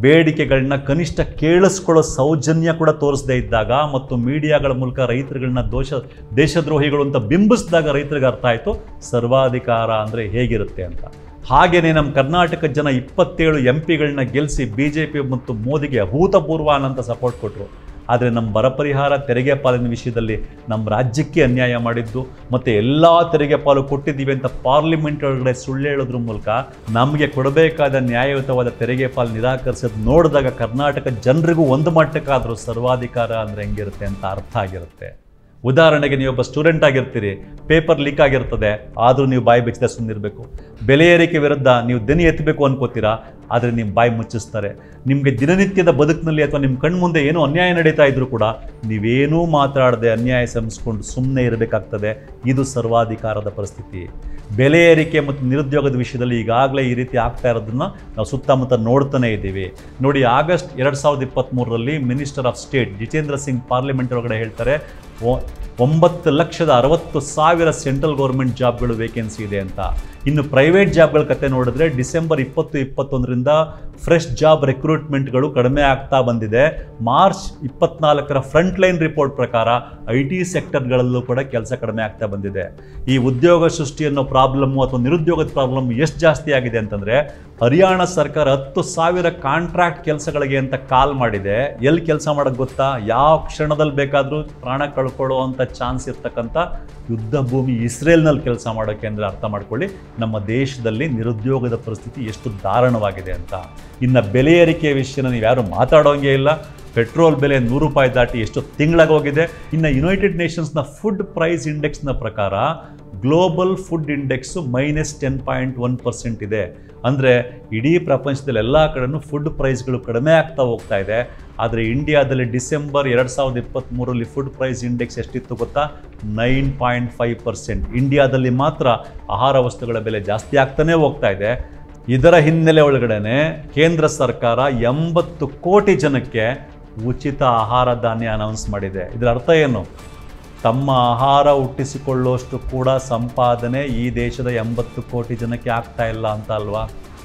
ಬೇಡಿಕೆಗಳನ್ನ ಕನಿಷ್ಠ ಕೇಳಿಸ್ಕೊಳ್ಳೋ ಸೌಜನ್ಯ ಕೂಡ ತೋರಿಸದೇ ಇದ್ದಾಗ ಮತ್ತು ಮೀಡಿಯಾಗಳ ಮೂಲಕ ರೈತರುಗಳನ್ನ ದೋಷ ದೇಶದ್ರೋಹಿಗಳು ಅಂತ ಬಿಂಬಿಸಿದಾಗ ರೈತರಿಗೆ ಅರ್ಥ ಆಯಿತು ಸರ್ವಾಧಿಕಾರ ಅಂದರೆ ಹೇಗಿರುತ್ತೆ ಅಂತ ಹಾಗೆಯೇ ನಮ್ಮ ಕರ್ನಾಟಕ ಜನ ಇಪ್ಪತ್ತೇಳು ಎಂ ಪಿಗಳನ್ನ ಗೆಲ್ಲಿಸಿ ಬಿ ಜೆ ಪಿ ಮತ್ತು ಮೋದಿಗೆ ಅಭೂತಪೂರ್ವ ಅನಂತ ಸಪೋರ್ಟ್ ಕೊಟ್ಟರು ಆದರೆ ನಮ್ಮ ಬರ ಪರಿಹಾರ ತೆರಿಗೆ ಪಾಲಿನ ವಿಷಯದಲ್ಲಿ ನಮ್ಮ ರಾಜ್ಯಕ್ಕೆ ಅನ್ಯಾಯ ಮಾಡಿದ್ದು ಮತ್ತು ಎಲ್ಲ ತೆರಿಗೆ ಪಾಲು ಕೊಟ್ಟಿದ್ದೀವಿ ಅಂತ ಪಾರ್ಲಿಮೆಂಟ್ ಒಳಗಡೆ ಸುಳ್ಳು ಹೇಳೋದ್ರ ಮೂಲಕ ನಮಗೆ ಕೊಡಬೇಕಾದ ನ್ಯಾಯಯುತವಾದ ತೆರಿಗೆ ಪಾಲು ನಿರಾಕರಿಸೋದು ನೋಡಿದಾಗ ಕರ್ನಾಟಕ ಜನರಿಗೂ ಒಂದು ಮಟ್ಟಕ್ಕಾದರೂ ಸರ್ವಾಧಿಕಾರ ಅಂದರೆ ಹೆಂಗಿರುತ್ತೆ ಅಂತ ಅರ್ಥ ಆಗಿರುತ್ತೆ ಉದಾಹರಣೆಗೆ ನೀವೊಬ್ಬ ಸ್ಟೂಡೆಂಟ್ ಆಗಿರ್ತೀರಿ ಪೇಪರ್ ಲೀಕ್ ಆಗಿರ್ತದೆ ಆದರೂ ನೀವು ಬಾಯಿ ಬೆಚ್ಚದೆ ಸುಮ್ಮನಿರಬೇಕು ಬೆಲೆ ಏರಿಕೆ ವಿರುದ್ಧ ನೀವು ದನಿ ಎತ್ತಬೇಕು ಅನ್ಕೋತೀರಾ ಆದರೆ ನಿಮ್ಮ ಬಾಯಿ ಮುಚ್ಚಿಸ್ತಾರೆ ನಿಮಗೆ ದಿನನಿತ್ಯದ ಬದುಕಿನಲ್ಲಿ ಅಥವಾ ನಿಮ್ಮ ಕಣ್ಮುಂದೆ ಏನೋ ಅನ್ಯಾಯ ನಡೀತಾ ಇದ್ರೂ ಕೂಡ ನೀವೇನೂ ಮಾತಾಡದೆ ಅನ್ಯಾಯ ಸಮಿಸ್ಕೊಂಡು ಸುಮ್ಮನೆ ಇರಬೇಕಾಗ್ತದೆ ಇದು ಸರ್ವಾಧಿಕಾರದ ಪರಿಸ್ಥಿತಿ ಬೆಲೆ ಏರಿಕೆ ಮತ್ತು ನಿರುದ್ಯೋಗದ ವಿಷಯದಲ್ಲಿ ಈಗಾಗಲೇ ಈ ರೀತಿ ಆಗ್ತಾ ಇರೋದನ್ನ ನಾವು ಸುತ್ತಮುತ್ತ ನೋಡ್ತಾನೆ ಇದ್ದೀವಿ ನೋಡಿ ಆಗಸ್ಟ್ ಎರಡು ಸಾವಿರದ ಇಪ್ಪತ್ತ್ಮೂರರಲ್ಲಿ minister of state Jitendra Singh parliament ಒಳಗಡೆ ಹೇಳ್ತಾರೆ ಒ- ಒಂಬತ್ತು ಲಕ್ಷದ ಅರವತ್ತು ಸಾವಿರ ಸೆಂಟ್ರಲ್ ಗೌರ್ಮೆಂಟ್ ಜಾಬ್ಗಳು ವೇಕೆನ್ಸಿ ಇದೆ ಅಂತ ಇನ್ನು ಪ್ರೈವೇಟ್ ಜಾಬ್ಗಳ ಕತೆ ನೋಡಿದ್ರೆ ಡಿಸೆಂಬರ್ ಇಪ್ಪತ್ತು ಇಪ್ಪತ್ತೊಂದರಿಂದ ಫ್ರೆಶ್ ಜಾಬ್ ರೆಕ್ರೂಟ್ಮೆಂಟ್ಗಳು ಕಡಿಮೆ ಆಗ್ತಾ ಬಂದಿದೆ ಮಾರ್ಚ್ ಇಪ್ಪತ್ನಾಲ್ಕರ ಫ್ರಂಟ್ ಲೈನ್ ರಿಪೋರ್ಟ್ ಪ್ರಕಾರ ಐ ಟಿ ಸೆಕ್ಟರ್ಗಳಲ್ಲೂ ಕೂಡ ಕೆಲಸ ಕಡಿಮೆ ಆಗ್ತಾ ಬಂದಿದೆ ಈ ಉದ್ಯೋಗ ಸೃಷ್ಟಿ ಅನ್ನೋ ಪ್ರಾಬ್ಲಮ್ಮು ಅಥವಾ ನಿರುದ್ಯೋಗದ ಪ್ರಾಬ್ಲಮ್ ಎಷ್ಟು ಜಾಸ್ತಿ ಆಗಿದೆ ಅಂತಂದರೆ ಹರಿಯಾಣ ಸರ್ಕಾರ ಹತ್ತು ಸಾವಿರ ಕಾಂಟ್ರಾಕ್ಟ್ ಕೆಲಸಗಳಿಗೆ ಅಂತ ಕಾಲ್ ಮಾಡಿದೆ ಎಲ್ಲಿ ಕೆಲಸ ಮಾಡೋಕ್ಕೆ ಗೊತ್ತಾ ಯಾವ ಕ್ಷಣದಲ್ಲಿ ಬೇಕಾದರೂ ಪ್ರಾಣ ಕಳ್ಕೊಳ್ಳುವಂಥ ಚಾನ್ಸ್ ಇರ್ತಕ್ಕಂಥ ಯುದ್ಧ ಭೂಮಿ ಇಸ್ರೇಲ್ನಲ್ಲಿ ಕೆಲಸ ಮಾಡೋಕ್ಕೆ ಅಂದರೆ ಅರ್ಥ ಮಾಡ್ಕೊಳ್ಳಿ ನಮ್ಮ ದೇಶದಲ್ಲಿ ನಿರುದ್ಯೋಗದ ಪರಿಸ್ಥಿತಿ ಎಷ್ಟು ದಾರುಣವಾಗಿದೆ ಅಂತ ಇನ್ನು ಬೆಲೆ ಏರಿಕೆಯ ವಿಷಯನ ನೀವು ಯಾರು ಮಾತಾಡೋಂಗೇ ಇಲ್ಲ ಪೆಟ್ರೋಲ್ ಬೆಲೆ ನೂರು ರೂಪಾಯಿ ದಾಟಿ ಎಷ್ಟು ತಿಂಗಳಾಗೋಗಿದೆ ಇನ್ನು ಯುನೈಟೆಡ್ ನೇಷನ್ಸ್ನ ಫುಡ್ ಪ್ರೈಸ್ ಇಂಡೆಕ್ಸ್ನ ಪ್ರಕಾರ global food index minus ten point one percent ಇದೆ ಅಂದರೆ ಇಡೀ ಪ್ರಪಂಚದಲ್ಲಿ ಎಲ್ಲ ಕಡೆನೂ ಫುಡ್ ಪ್ರೈಸ್ಗಳು ಕಡಿಮೆ ಆಗ್ತಾ ಹೋಗ್ತಾ ಇದೆ ಆದರೆ ಇಂಡಿಯಾದಲ್ಲಿ ಡಿಸೆಂಬರ್ ಎರಡು ಸಾವಿರದ ಇಪ್ಪತ್ತ್ಮೂರರಲ್ಲಿ ಫುಡ್ ಪ್ರೈಸ್ ಇಂಡೆಕ್ಸ್ ಎಷ್ಟಿತ್ತು ಗೊತ್ತಾ ನೈನ್ ಪಾಯಿಂಟ್ ಫೈವ್ ಪರ್ಸೆಂಟ್ ಇಂಡಿಯಾದಲ್ಲಿ ಮಾತ್ರ ಆಹಾರ ವಸ್ತುಗಳ ಬೆಲೆ ಜಾಸ್ತಿ ಆಗ್ತಾನೇ ಹೋಗ್ತಾ ಇದೆ ಇದರ ಹಿನ್ನೆಲೆ ಒಳಗಡೆನೆ ಕೇಂದ್ರ ಸರ್ಕಾರ ಎಂಬತ್ತು ಕೋಟಿ ಜನಕ್ಕೆ ಉಚಿತ ಆಹಾರ ಧಾನ್ಯ ಅನೌನ್ಸ್ ಮಾಡಿದೆ ಇದರ ಅರ್ಥ ಏನು ತಮ್ಮ ಆಹಾರ ಹುಟ್ಟಿಸಿಕೊಳ್ಳುವಷ್ಟು ಕೂಡ ಸಂಪಾದನೆ ಈ ದೇಶದ ಎಂಬತ್ತು ಕೋಟಿ ಜನಕ್ಕೆ ಆಗ್ತಾ ಇಲ್ಲ ಅಂತ ಅಲ್ವಾ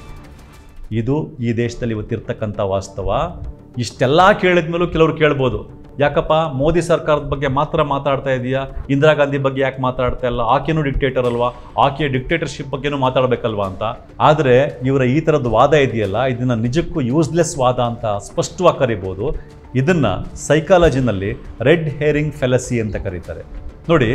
ಇದು ಈ ದೇಶದಲ್ಲಿ ಇವತ್ತಿರ್ತಕ್ಕಂಥ ವಾಸ್ತವ ಇಷ್ಟೆಲ್ಲ ಕೇಳಿದ ಮೇಲೂ ಕೆಲವರು ಕೇಳ್ಬೋದು ಯಾಕಪ್ಪ ಮೋದಿ ಸರ್ಕಾರದ ಬಗ್ಗೆ ಮಾತ್ರ ಮಾತಾಡ್ತಾ ಇದೀಯಾ ಇಂದಿರಾ ಗಾಂಧಿ ಬಗ್ಗೆ ಯಾಕೆ ಮಾತಾಡ್ತಾ ಇಲ್ಲ ಆಕೆನೂ ಡಿಕ್ಟೇಟರ್ ಅಲ್ವಾ ಆಕೆಯ ಡಿಕ್ಟೇಟರ್ಶಿಪ್ ಬಗ್ಗೆನೂ ಮಾತಾಡಬೇಕಲ್ವಾ ಅಂತ ಆದರೆ ಇವರ ಈ ಥರದ ವಾದ ಇದೆಯಲ್ಲ ಇದನ್ನು ನಿಜಕ್ಕೂ ಯೂಸ್ಲೆಸ್ ವಾದ ಅಂತ ಸ್ಪಷ್ಟವಾಗಿ ಕರಿಬೋದು ಇದನ್ನು ಸೈಕಾಲಜಿನಲ್ಲಿ ರೆಡ್ ಹೇರಿಂಗ್ ಫೆಲಸಿ ಅಂತ ಕರೀತಾರೆ ನೋಡಿ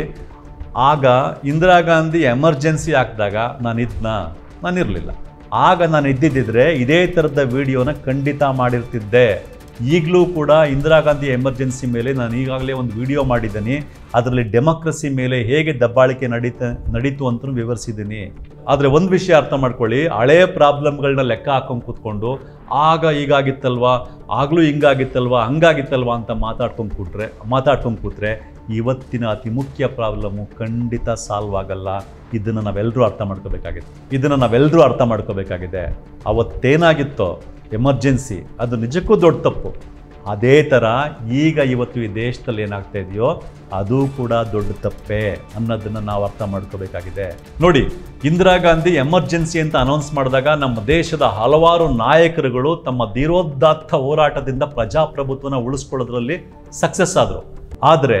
ಆಗ ಇಂದಿರಾ ಗಾಂಧಿ ಎಮರ್ಜೆನ್ಸಿ ಹಾಕಿದಾಗ ನಾನು ಇದ್ನ ನಾನಿರಲಿಲ್ಲ ಆಗ ನಾನು ಇದ್ದಿದ್ದಿದ್ರೆ ಇದೇ ಥರದ ವಿಡಿಯೋನ ಖಂಡಿತ ಮಾಡಿರ್ತಿದ್ದೆ ಈಗಲೂ ಕೂಡ ಇಂದಿರಾ ಗಾಂಧಿ ಎಮರ್ಜೆನ್ಸಿ ಮೇಲೆ ನಾನು ಈಗಾಗಲೇ ಒಂದು ವಿಡಿಯೋ ಮಾಡಿದ್ದೀನಿ ಅದರಲ್ಲಿ ಡೆಮೋಕ್ರಸಿ ಮೇಲೆ ಹೇಗೆ ದಬ್ಬಾಳಿಕೆ ನಡೀತ ನಡೀತು ಅಂತಲೂ ವಿವರಿಸಿದ್ದೀನಿ ಆದರೆ ಒಂದು ವಿಷಯ ಅರ್ಥ ಮಾಡ್ಕೊಳ್ಳಿ ಹಳೆಯ ಪ್ರಾಬ್ಲಮ್ಗಳನ್ನ ಲೆಕ್ಕ ಹಾಕೊಂಡು ಕೂತ್ಕೊಂಡು ಆಗ ಹೀಗಾಗಿತ್ತಲ್ವಾ ಆಗಲೂ ಹಿಂಗಾಗಿತ್ತಲ್ವಾ ಹಂಗಾಗಿತ್ತಲ್ವಾ ಅಂತ ಮಾತಾಡ್ಕೊಂಡು ಕೂತ್ರೆ ಮಾತಾಡ್ಕೊಂಡು ಕೂತ್ರೆ ಇವತ್ತಿನ ಅತಿ ಮುಖ್ಯ ಪ್ರಾಬ್ಲಮ್ಮು ಖಂಡಿತ ಸಾಲ್ವ್ ಆಗಲ್ಲ ಇದನ್ನು ನಾವೆಲ್ಲರೂ ಅರ್ಥ ಮಾಡ್ಕೋಬೇಕಾಗಿದೆ ಇದನ್ನು ನಾವೆಲ್ಲರೂ ಅರ್ಥ ಮಾಡ್ಕೋಬೇಕಾಗಿದೆ ಅವತ್ತೇನಾಗಿತ್ತೋ ಎಮರ್ಜೆನ್ಸಿ ಅದು ನಿಜಕ್ಕೂ ದೊಡ್ಡ ತಪ್ಪು ಅದೇ ಥರ ಈಗ ಇವತ್ತು ಈ ದೇಶದಲ್ಲಿ ಏನಾಗ್ತಾ ಇದೆಯೋ ಅದು ಕೂಡ ದೊಡ್ಡ ತಪ್ಪೇ ಅನ್ನೋದನ್ನು ನಾವು ಅರ್ಥ ಮಾಡ್ಕೋಬೇಕಾಗಿದೆ ನೋಡಿ ಇಂದಿರಾ ಗಾಂಧಿ ಎಮರ್ಜೆನ್ಸಿ ಅಂತ ಅನೌನ್ಸ್ ಮಾಡಿದಾಗ ನಮ್ಮ ದೇಶದ ಹಲವಾರು ನಾಯಕರುಗಳು ತಮ್ಮ ಧೀರೋದಾತ್ತ ಹೋರಾಟದಿಂದ ಪ್ರಜಾಪ್ರಭುತ್ವನ ಉಳಿಸ್ಕೊಳ್ಳೋದ್ರಲ್ಲಿ ಸಕ್ಸಸ್ ಆದರು ಆದರೆ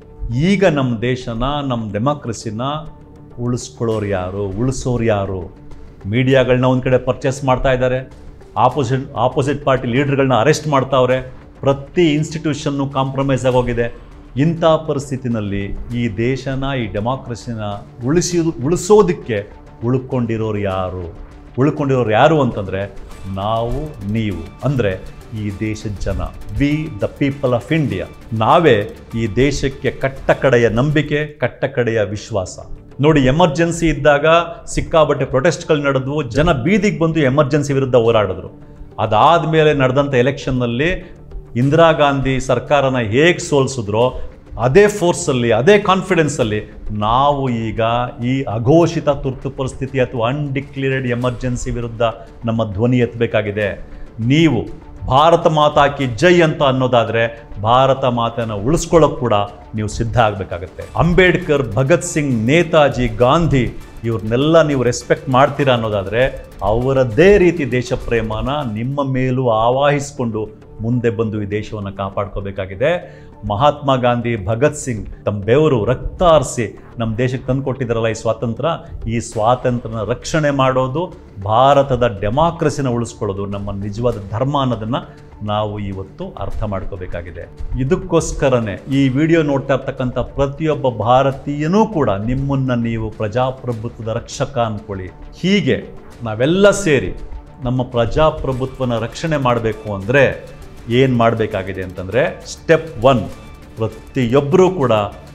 ಈಗ ನಮ್ಮ ದೇಶನ ನಮ್ಮ ಡೆಮಾಕ್ರಸಿನ ಉಳಿಸ್ಕೊಳ್ಳೋರು ಯಾರು ಉಳಿಸೋರು ಯಾರು ಮೀಡಿಯಾಗಳನ್ನ ಒಂದು ಕಡೆ ಪರ್ಚೇಸ್ ಮಾಡ್ತಾ ಇದ್ದಾರೆ ಆಪೋಸಿಟ್ ಆಪೋಸಿಟ್ ಪಾರ್ಟಿ ಲೀಡರ್ಗಳನ್ನ ಅರೆಸ್ಟ್ ಮಾಡ್ತಾವ್ರೆ ಪ್ರತಿ ಇನ್ಸ್ಟಿಟ್ಯೂಷನ್ನು ಕಾಂಪ್ರಮೈಸ್ ಆಗೋಗಿದೆ ಇಂಥ ಪರಿಸ್ಥಿತಿನಲ್ಲಿ ಈ ದೇಶನ ಈ ಡೆಮಾಕ್ರಸಿನ ಉಳಿಸಿ ಉಳಿಸೋದಕ್ಕೆ ಉಳ್ಕೊಂಡಿರೋರು ಯಾರು ಉಳ್ಕೊಂಡಿರೋರು ಯಾರು ಅಂತಂದರೆ ನಾವು ನೀವು ಅಂದರೆ ಈ ದೇಶದ ಜನ we the people of India ನಾವೇ ಈ ದೇಶಕ್ಕೆ ಕಟ್ಟ ಕಡೆಯ ನಂಬಿಕೆ ಕಟ್ಟ ಕಡೆಯ ವಿಶ್ವಾಸ ನೋಡಿ ಎಮರ್ಜೆನ್ಸಿ ಇದ್ದಾಗ ಸಿಕ್ಕಾಬಟ್ಟೆ ಪ್ರೊಟೆಸ್ಟ್ಗಳು ನಡೆದ್ವು ಜನ ಬೀದಿಗೆ ಬಂದು ಎಮರ್ಜೆನ್ಸಿ ವಿರುದ್ಧ ಹೋರಾಡಿದ್ರು ಅದಾದಮೇಲೆ ನಡೆದಂಥ ಎಲೆಕ್ಷನ್ನಲ್ಲಿ ಇಂದಿರಾ ಗಾಂಧಿ ಸರ್ಕಾರನ ಹೇಗೆ ಸೋಲಿಸಿದ್ರೋ ಅದೇ ಫೋರ್ಸಲ್ಲಿ ಅದೇ ಕಾನ್ಫಿಡೆನ್ಸಲ್ಲಿ ನಾವು ಈಗ ಈ ಅಘೋಷಿತ ತುರ್ತು ಪರಿಸ್ಥಿತಿ ಅಥವಾ ಅನ್ಡಿಕ್ಲೇರ್ಡ್ ಎಮರ್ಜೆನ್ಸಿ ವಿರುದ್ಧ ನಮ್ಮ ಧ್ವನಿ ಎತ್ತಬೇಕಾಗಿದೆ ನೀವು ಭಾರತ ಮಾತಾ ಕಿ ಜೈ ಅಂತ ಅನ್ನೋದಾದರೆ ಭಾರತ ಮಾತನ್ನ ಉಳಿಸ್ಕೊಳ್ಳೋಕೆ ಕೂಡ ನೀವು ಸಿದ್ಧ ಆಗಬೇಕಾಗತ್ತೆ ಅಂಬೇಡ್ಕರ್ ಭಗತ್ ಸಿಂಗ್ ನೇತಾಜಿ ಗಾಂಧಿ ಇವ್ರನ್ನೆಲ್ಲ ನೀವು ರೆಸ್ಪೆಕ್ಟ್ ಮಾಡ್ತೀರಾ ಅನ್ನೋದಾದರೆ ಅವರದ್ದೇ ರೀತಿ ದೇಶ ಪ್ರೇಮನ ನಿಮ್ಮ ಮೇಲೂ ಆವಾಹಿಸಿಕೊಂಡು ಮುಂದೆ ಬಂದು ಈ ದೇಶವನ್ನು ಕಾಪಾಡ್ಕೋಬೇಕಾಗಿದೆ ಮಹಾತ್ಮ ಗಾಂಧಿ ಭಗತ್ ಸಿಂಗ್ ತಮ್ಮ ಬೆವರು ರಕ್ತ ಹರಿಸಿ ನಮ್ಮ ದೇಶಕ್ಕೆ ತಂದುಕೊಟ್ಟಿದ್ದಾರಲ್ಲ ಈ ಸ್ವಾತಂತ್ರ್ಯ ಈ ಸ್ವಾತಂತ್ರ್ಯನ ರಕ್ಷಣೆ ಮಾಡೋದು ಭಾರತದ ಡೆಮಾಕ್ರಸಿನ ಉಳಿಸ್ಕೊಳ್ಳೋದು ನಮ್ಮ ನಿಜವಾದ ಧರ್ಮ ಅನ್ನೋದನ್ನು ನಾವು ಇವತ್ತು ಅರ್ಥ ಮಾಡ್ಕೋಬೇಕಾಗಿದೆ ಇದಕ್ಕೋಸ್ಕರನೇ ಈ ವಿಡಿಯೋ ನೋಡ್ತಾ ಇರ್ತಕ್ಕಂಥ ಪ್ರತಿಯೊಬ್ಬ ಭಾರತೀಯನೂ ಕೂಡ ನಿಮ್ಮನ್ನು ನೀವು ಪ್ರಜಾಪ್ರಭುತ್ವದ ರಕ್ಷಕ ಅಂದ್ಕೊಳ್ಳಿ ಹೀಗೆ ನಾವೆಲ್ಲ ಸೇರಿ ನಮ್ಮ ಪ್ರಜಾಪ್ರಭುತ್ವನ ರಕ್ಷಣೆ ಮಾಡಬೇಕು ಅಂದರೆ ಏನು ಮಾಡಬೇಕಾಗಿದೆ ಅಂತಂದರೆ ಸ್ಟೆಪ್ ಒನ್ ಪ್ರತಿಯೊಬ್ಬರೂ ಕೂಡ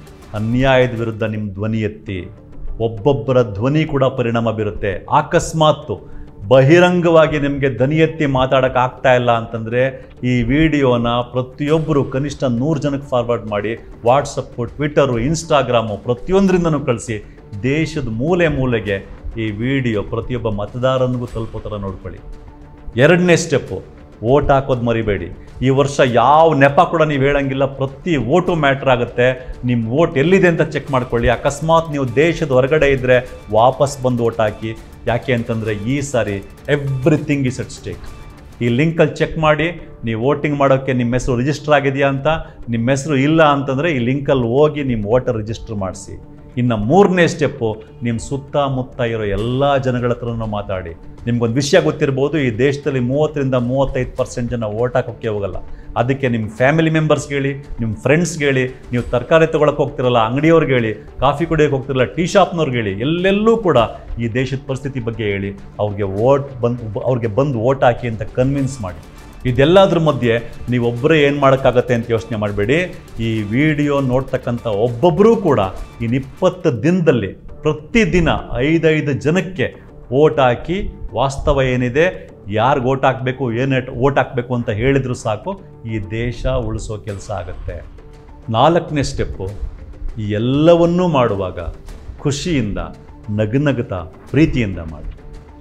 ಅನ್ಯಾಯದ ವಿರುದ್ಧ ನಿಮ್ಮ ಧ್ವನಿ ಎತ್ತಿ ಒಬ್ಬೊಬ್ಬರ ಧ್ವನಿ ಕೂಡ ಪರಿಣಾಮ ಬೀರುತ್ತೆ ಅಕಸ್ಮಾತ್ತು ಬಹಿರಂಗವಾಗಿ ನಿಮಗೆ ಧ್ವನಿ ಎತ್ತಿ ಮಾತಾಡೋಕೆ ಆಗ್ತಾ ಇಲ್ಲ ಅಂತಂದರೆ ಈ ವಿಡಿಯೋನ ಪ್ರತಿಯೊಬ್ಬರು ಕನಿಷ್ಠ ನೂರು ಜನಕ್ಕೆ ಫಾರ್ವರ್ಡ್ ಮಾಡಿ ವಾಟ್ಸಪ್ಪು ಟ್ವಿಟ್ಟರು ಇನ್ಸ್ಟಾಗ್ರಾಮು ಪ್ರತಿಯೊಂದರಿಂದನೂ ಕಳಿಸಿ ದೇಶದ ಮೂಲೆ ಮೂಲೆಗೆ ಈ ವಿಡಿಯೋ ಪ್ರತಿಯೊಬ್ಬ ಮತದಾರನಿಗೂ ತಲುಪೋ ಥರ ನೋಡ್ಕೊಳ್ಳಿ ಎರಡನೇ ಸ್ಟೆಪ್ಪು ಓಟ್ ಹಾಕೋದು ಮರಿಬೇಡಿ ಈ ವರ್ಷ ಯಾವ ನೆಪ ಕೂಡ ನೀವು ಹೇಳಂಗಿಲ್ಲ ಪ್ರತಿ ಓಟು ಮ್ಯಾಟ್ರ್ ಆಗುತ್ತೆ ನಿಮ್ಮ ಓಟ್ ಎಲ್ಲಿದೆ ಅಂತ ಚೆಕ್ ಮಾಡ್ಕೊಳ್ಳಿ ಅಕಸ್ಮಾತ್ ನೀವು ದೇಶದ ಹೊರಗಡೆ ಇದ್ದರೆ ವಾಪಸ್ ಬಂದು ಓಟ್ ಹಾಕಿ ಯಾಕೆ ಅಂತಂದರೆ ಈ ಸಾರಿ ಎವ್ರಿಥಿಂಗ್ ಇಸ್ ಅಟ್ ಸ್ಟೇಕ್ ಈ ಲಿಂಕಲ್ಲಿ ಚೆಕ್ ಮಾಡಿ ನೀವು ವೋಟಿಂಗ್ ಮಾಡೋಕ್ಕೆ ನಿಮ್ಮ ಹೆಸರು ರಿಜಿಸ್ಟರ್ ಆಗಿದೆಯಾ ಅಂತ ನಿಮ್ಮ ಹೆಸರು ಇಲ್ಲ ಅಂತಂದರೆ ಈ ಲಿಂಕಲ್ಲಿ ಹೋಗಿ ನಿಮ್ಮ ವೋಟರ್ ರಿಜಿಸ್ಟರ್ ಮಾಡಿಸಿ ಇನ್ನು ಮೂರನೇ ಸ್ಟೆಪ್ಪು ನಿಮ್ಮ ಸುತ್ತಮುತ್ತ ಇರೋ ಎಲ್ಲ ಜನಗಳ ಹತ್ರನೂ ಮಾತಾಡಿ ನಿಮ್ಗೊಂದು ವಿಷಯ ಗೊತ್ತಿರ್ಬೋದು ಈ ದೇಶದಲ್ಲಿ ಮೂವತ್ತರಿಂದ ಮೂವತ್ತೈದು ಪರ್ಸೆಂಟ್ ಜನ ಓಟ್ ಹಾಕೋಕ್ಕೆ ಹೋಗಲ್ಲ ಅದಕ್ಕೆ ನಿಮ್ಮ ಫ್ಯಾಮಿಲಿ ಮೆಂಬರ್ಸ್ಗೆ ಹೇಳಿ ನಿಮ್ಮ ಫ್ರೆಂಡ್ಸ್ಗೆ ಹೇಳಿ ನೀವು ತರಕಾರಿ ತೊಗೊಳಕ್ಕೆ ಹೋಗ್ತಿರಲ್ಲ ಅಂಗಡಿಯವ್ರಿಗೆ ಹೇಳಿ ಕಾಫಿ ಕುಡಿಯೋಕೆ ಹೋಗ್ತಿರಲ್ಲ ಟೀ ಶಾಪ್ನವ್ರಿಗೆ ಹೇಳಿ ಎಲ್ಲೆಲ್ಲೂ ಕೂಡ ಈ ದೇಶದ ಪರಿಸ್ಥಿತಿ ಬಗ್ಗೆ ಹೇಳಿ ಅವ್ರಿಗೆ ಓಟ್ ಬಂದು ಅವ್ರಿಗೆ ಬಂದು ಓಟ್ ಹಾಕಿ ಅಂತ ಕನ್ವಿನ್ಸ್ ಮಾಡಿ ಇದೆಲ್ಲದ್ರ ಮಧ್ಯೆ ನೀವೊಬ್ಬರೇ ಏನು ಮಾಡೋಕ್ಕಾಗತ್ತೆ ಅಂತ ಯೋಚನೆ ಮಾಡಬೇಡಿ ಈ ವಿಡಿಯೋ ನೋಡ್ತಕ್ಕಂಥ ಒಬ್ಬೊಬ್ಬರೂ ಕೂಡ ಇನ್ನು ಇಪ್ಪತ್ತು ದಿನದಲ್ಲಿ ಪ್ರತಿದಿನ ಐದೈದು ಜನಕ್ಕೆ ಓಟ್ ಹಾಕಿ ವಾಸ್ತವ ಏನಿದೆ ಯಾರಿಗೆ ಓಟ್ ಹಾಕಬೇಕು ಏನು ಓಟ್ ಹಾಕಬೇಕು ಅಂತ ಹೇಳಿದ್ರು ಸಾಕು ಈ ದೇಶ ಉಳಿಸೋ ಕೆಲಸ ಆಗುತ್ತೆ ನಾಲ್ಕನೇ ಸ್ಟೆಪ್ಪು ಈ ಎಲ್ಲವನ್ನೂ ಮಾಡುವಾಗ ಖುಷಿಯಿಂದ ನಗುನಗುತ್ತಾ ಪ್ರೀತಿಯಿಂದ ಮಾಡಿ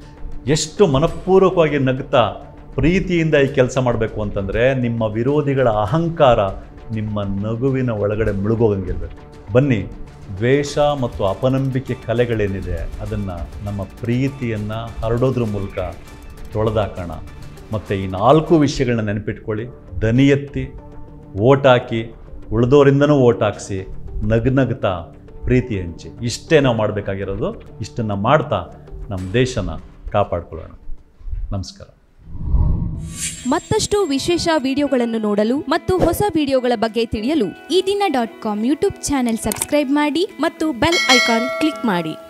ಎಷ್ಟು ಮನಪೂರ್ವಕವಾಗಿ ನಗ್ತಾ ಪ್ರೀತಿಯಿಂದ ಈ ಕೆಲಸ ಮಾಡಬೇಕು ಅಂತಂದರೆ ನಿಮ್ಮ ವಿರೋಧಿಗಳ ಅಹಂಕಾರ ನಿಮ್ಮ ನಗುವಿನ ಒಳಗಡೆ ಮುಳುಗೋಗಂಗಿರ್ಬೇಕು ಬನ್ನಿ ದ್ವೇಷ ಮತ್ತು ಅಪನಂಬಿಕೆ ಕಲೆಗಳೇನಿದೆ ಅದನ್ನು ನಮ್ಮ ಪ್ರೀತಿಯನ್ನು ಹರಡೋದ್ರ ಮೂಲಕ ತೊಳೆದಾಕೋಣ ಮತ್ತು ಈ ನಾಲ್ಕು ವಿಷಯಗಳನ್ನ ನೆನಪಿಟ್ಕೊಳ್ಳಿ ದನಿ ಎತ್ತಿ ಓಟ್ ಹಾಕಿ ಉಳಿದೋರಿಂದನೂ ಓಟ್ ಹಾಕಿಸಿ ನಗ್ನಗ್ತಾ ಪ್ರೀತಿ ಹಂಚಿ ಇಷ್ಟೇ ನಾವು ಮಾಡಬೇಕಾಗಿರೋದು ಇಷ್ಟನ್ನು ಮಾಡ್ತಾ ನಮ್ಮ ದೇಶನ ಕಾಪಾಡ್ಕೊಳ್ಳೋಣ ನಮಸ್ಕಾರ ಮತ್ತಷ್ಟು ವಿಶೇಷ ವಿಡಿಯೋಗಳನ್ನು ನೋಡಲು ಮತ್ತು ಹೊಸ ವಿಡಿಯೋಗಳ ಬಗ್ಗೆ ತಿಳಿಯಲು ಈ ದಿನ dot com YouTube channel subscribe ಮಾಡಿ ಮತ್ತು ಬೆಲ್ ಐಕಾನ್ ಕ್ಲಿಕ್ ಮಾಡಿ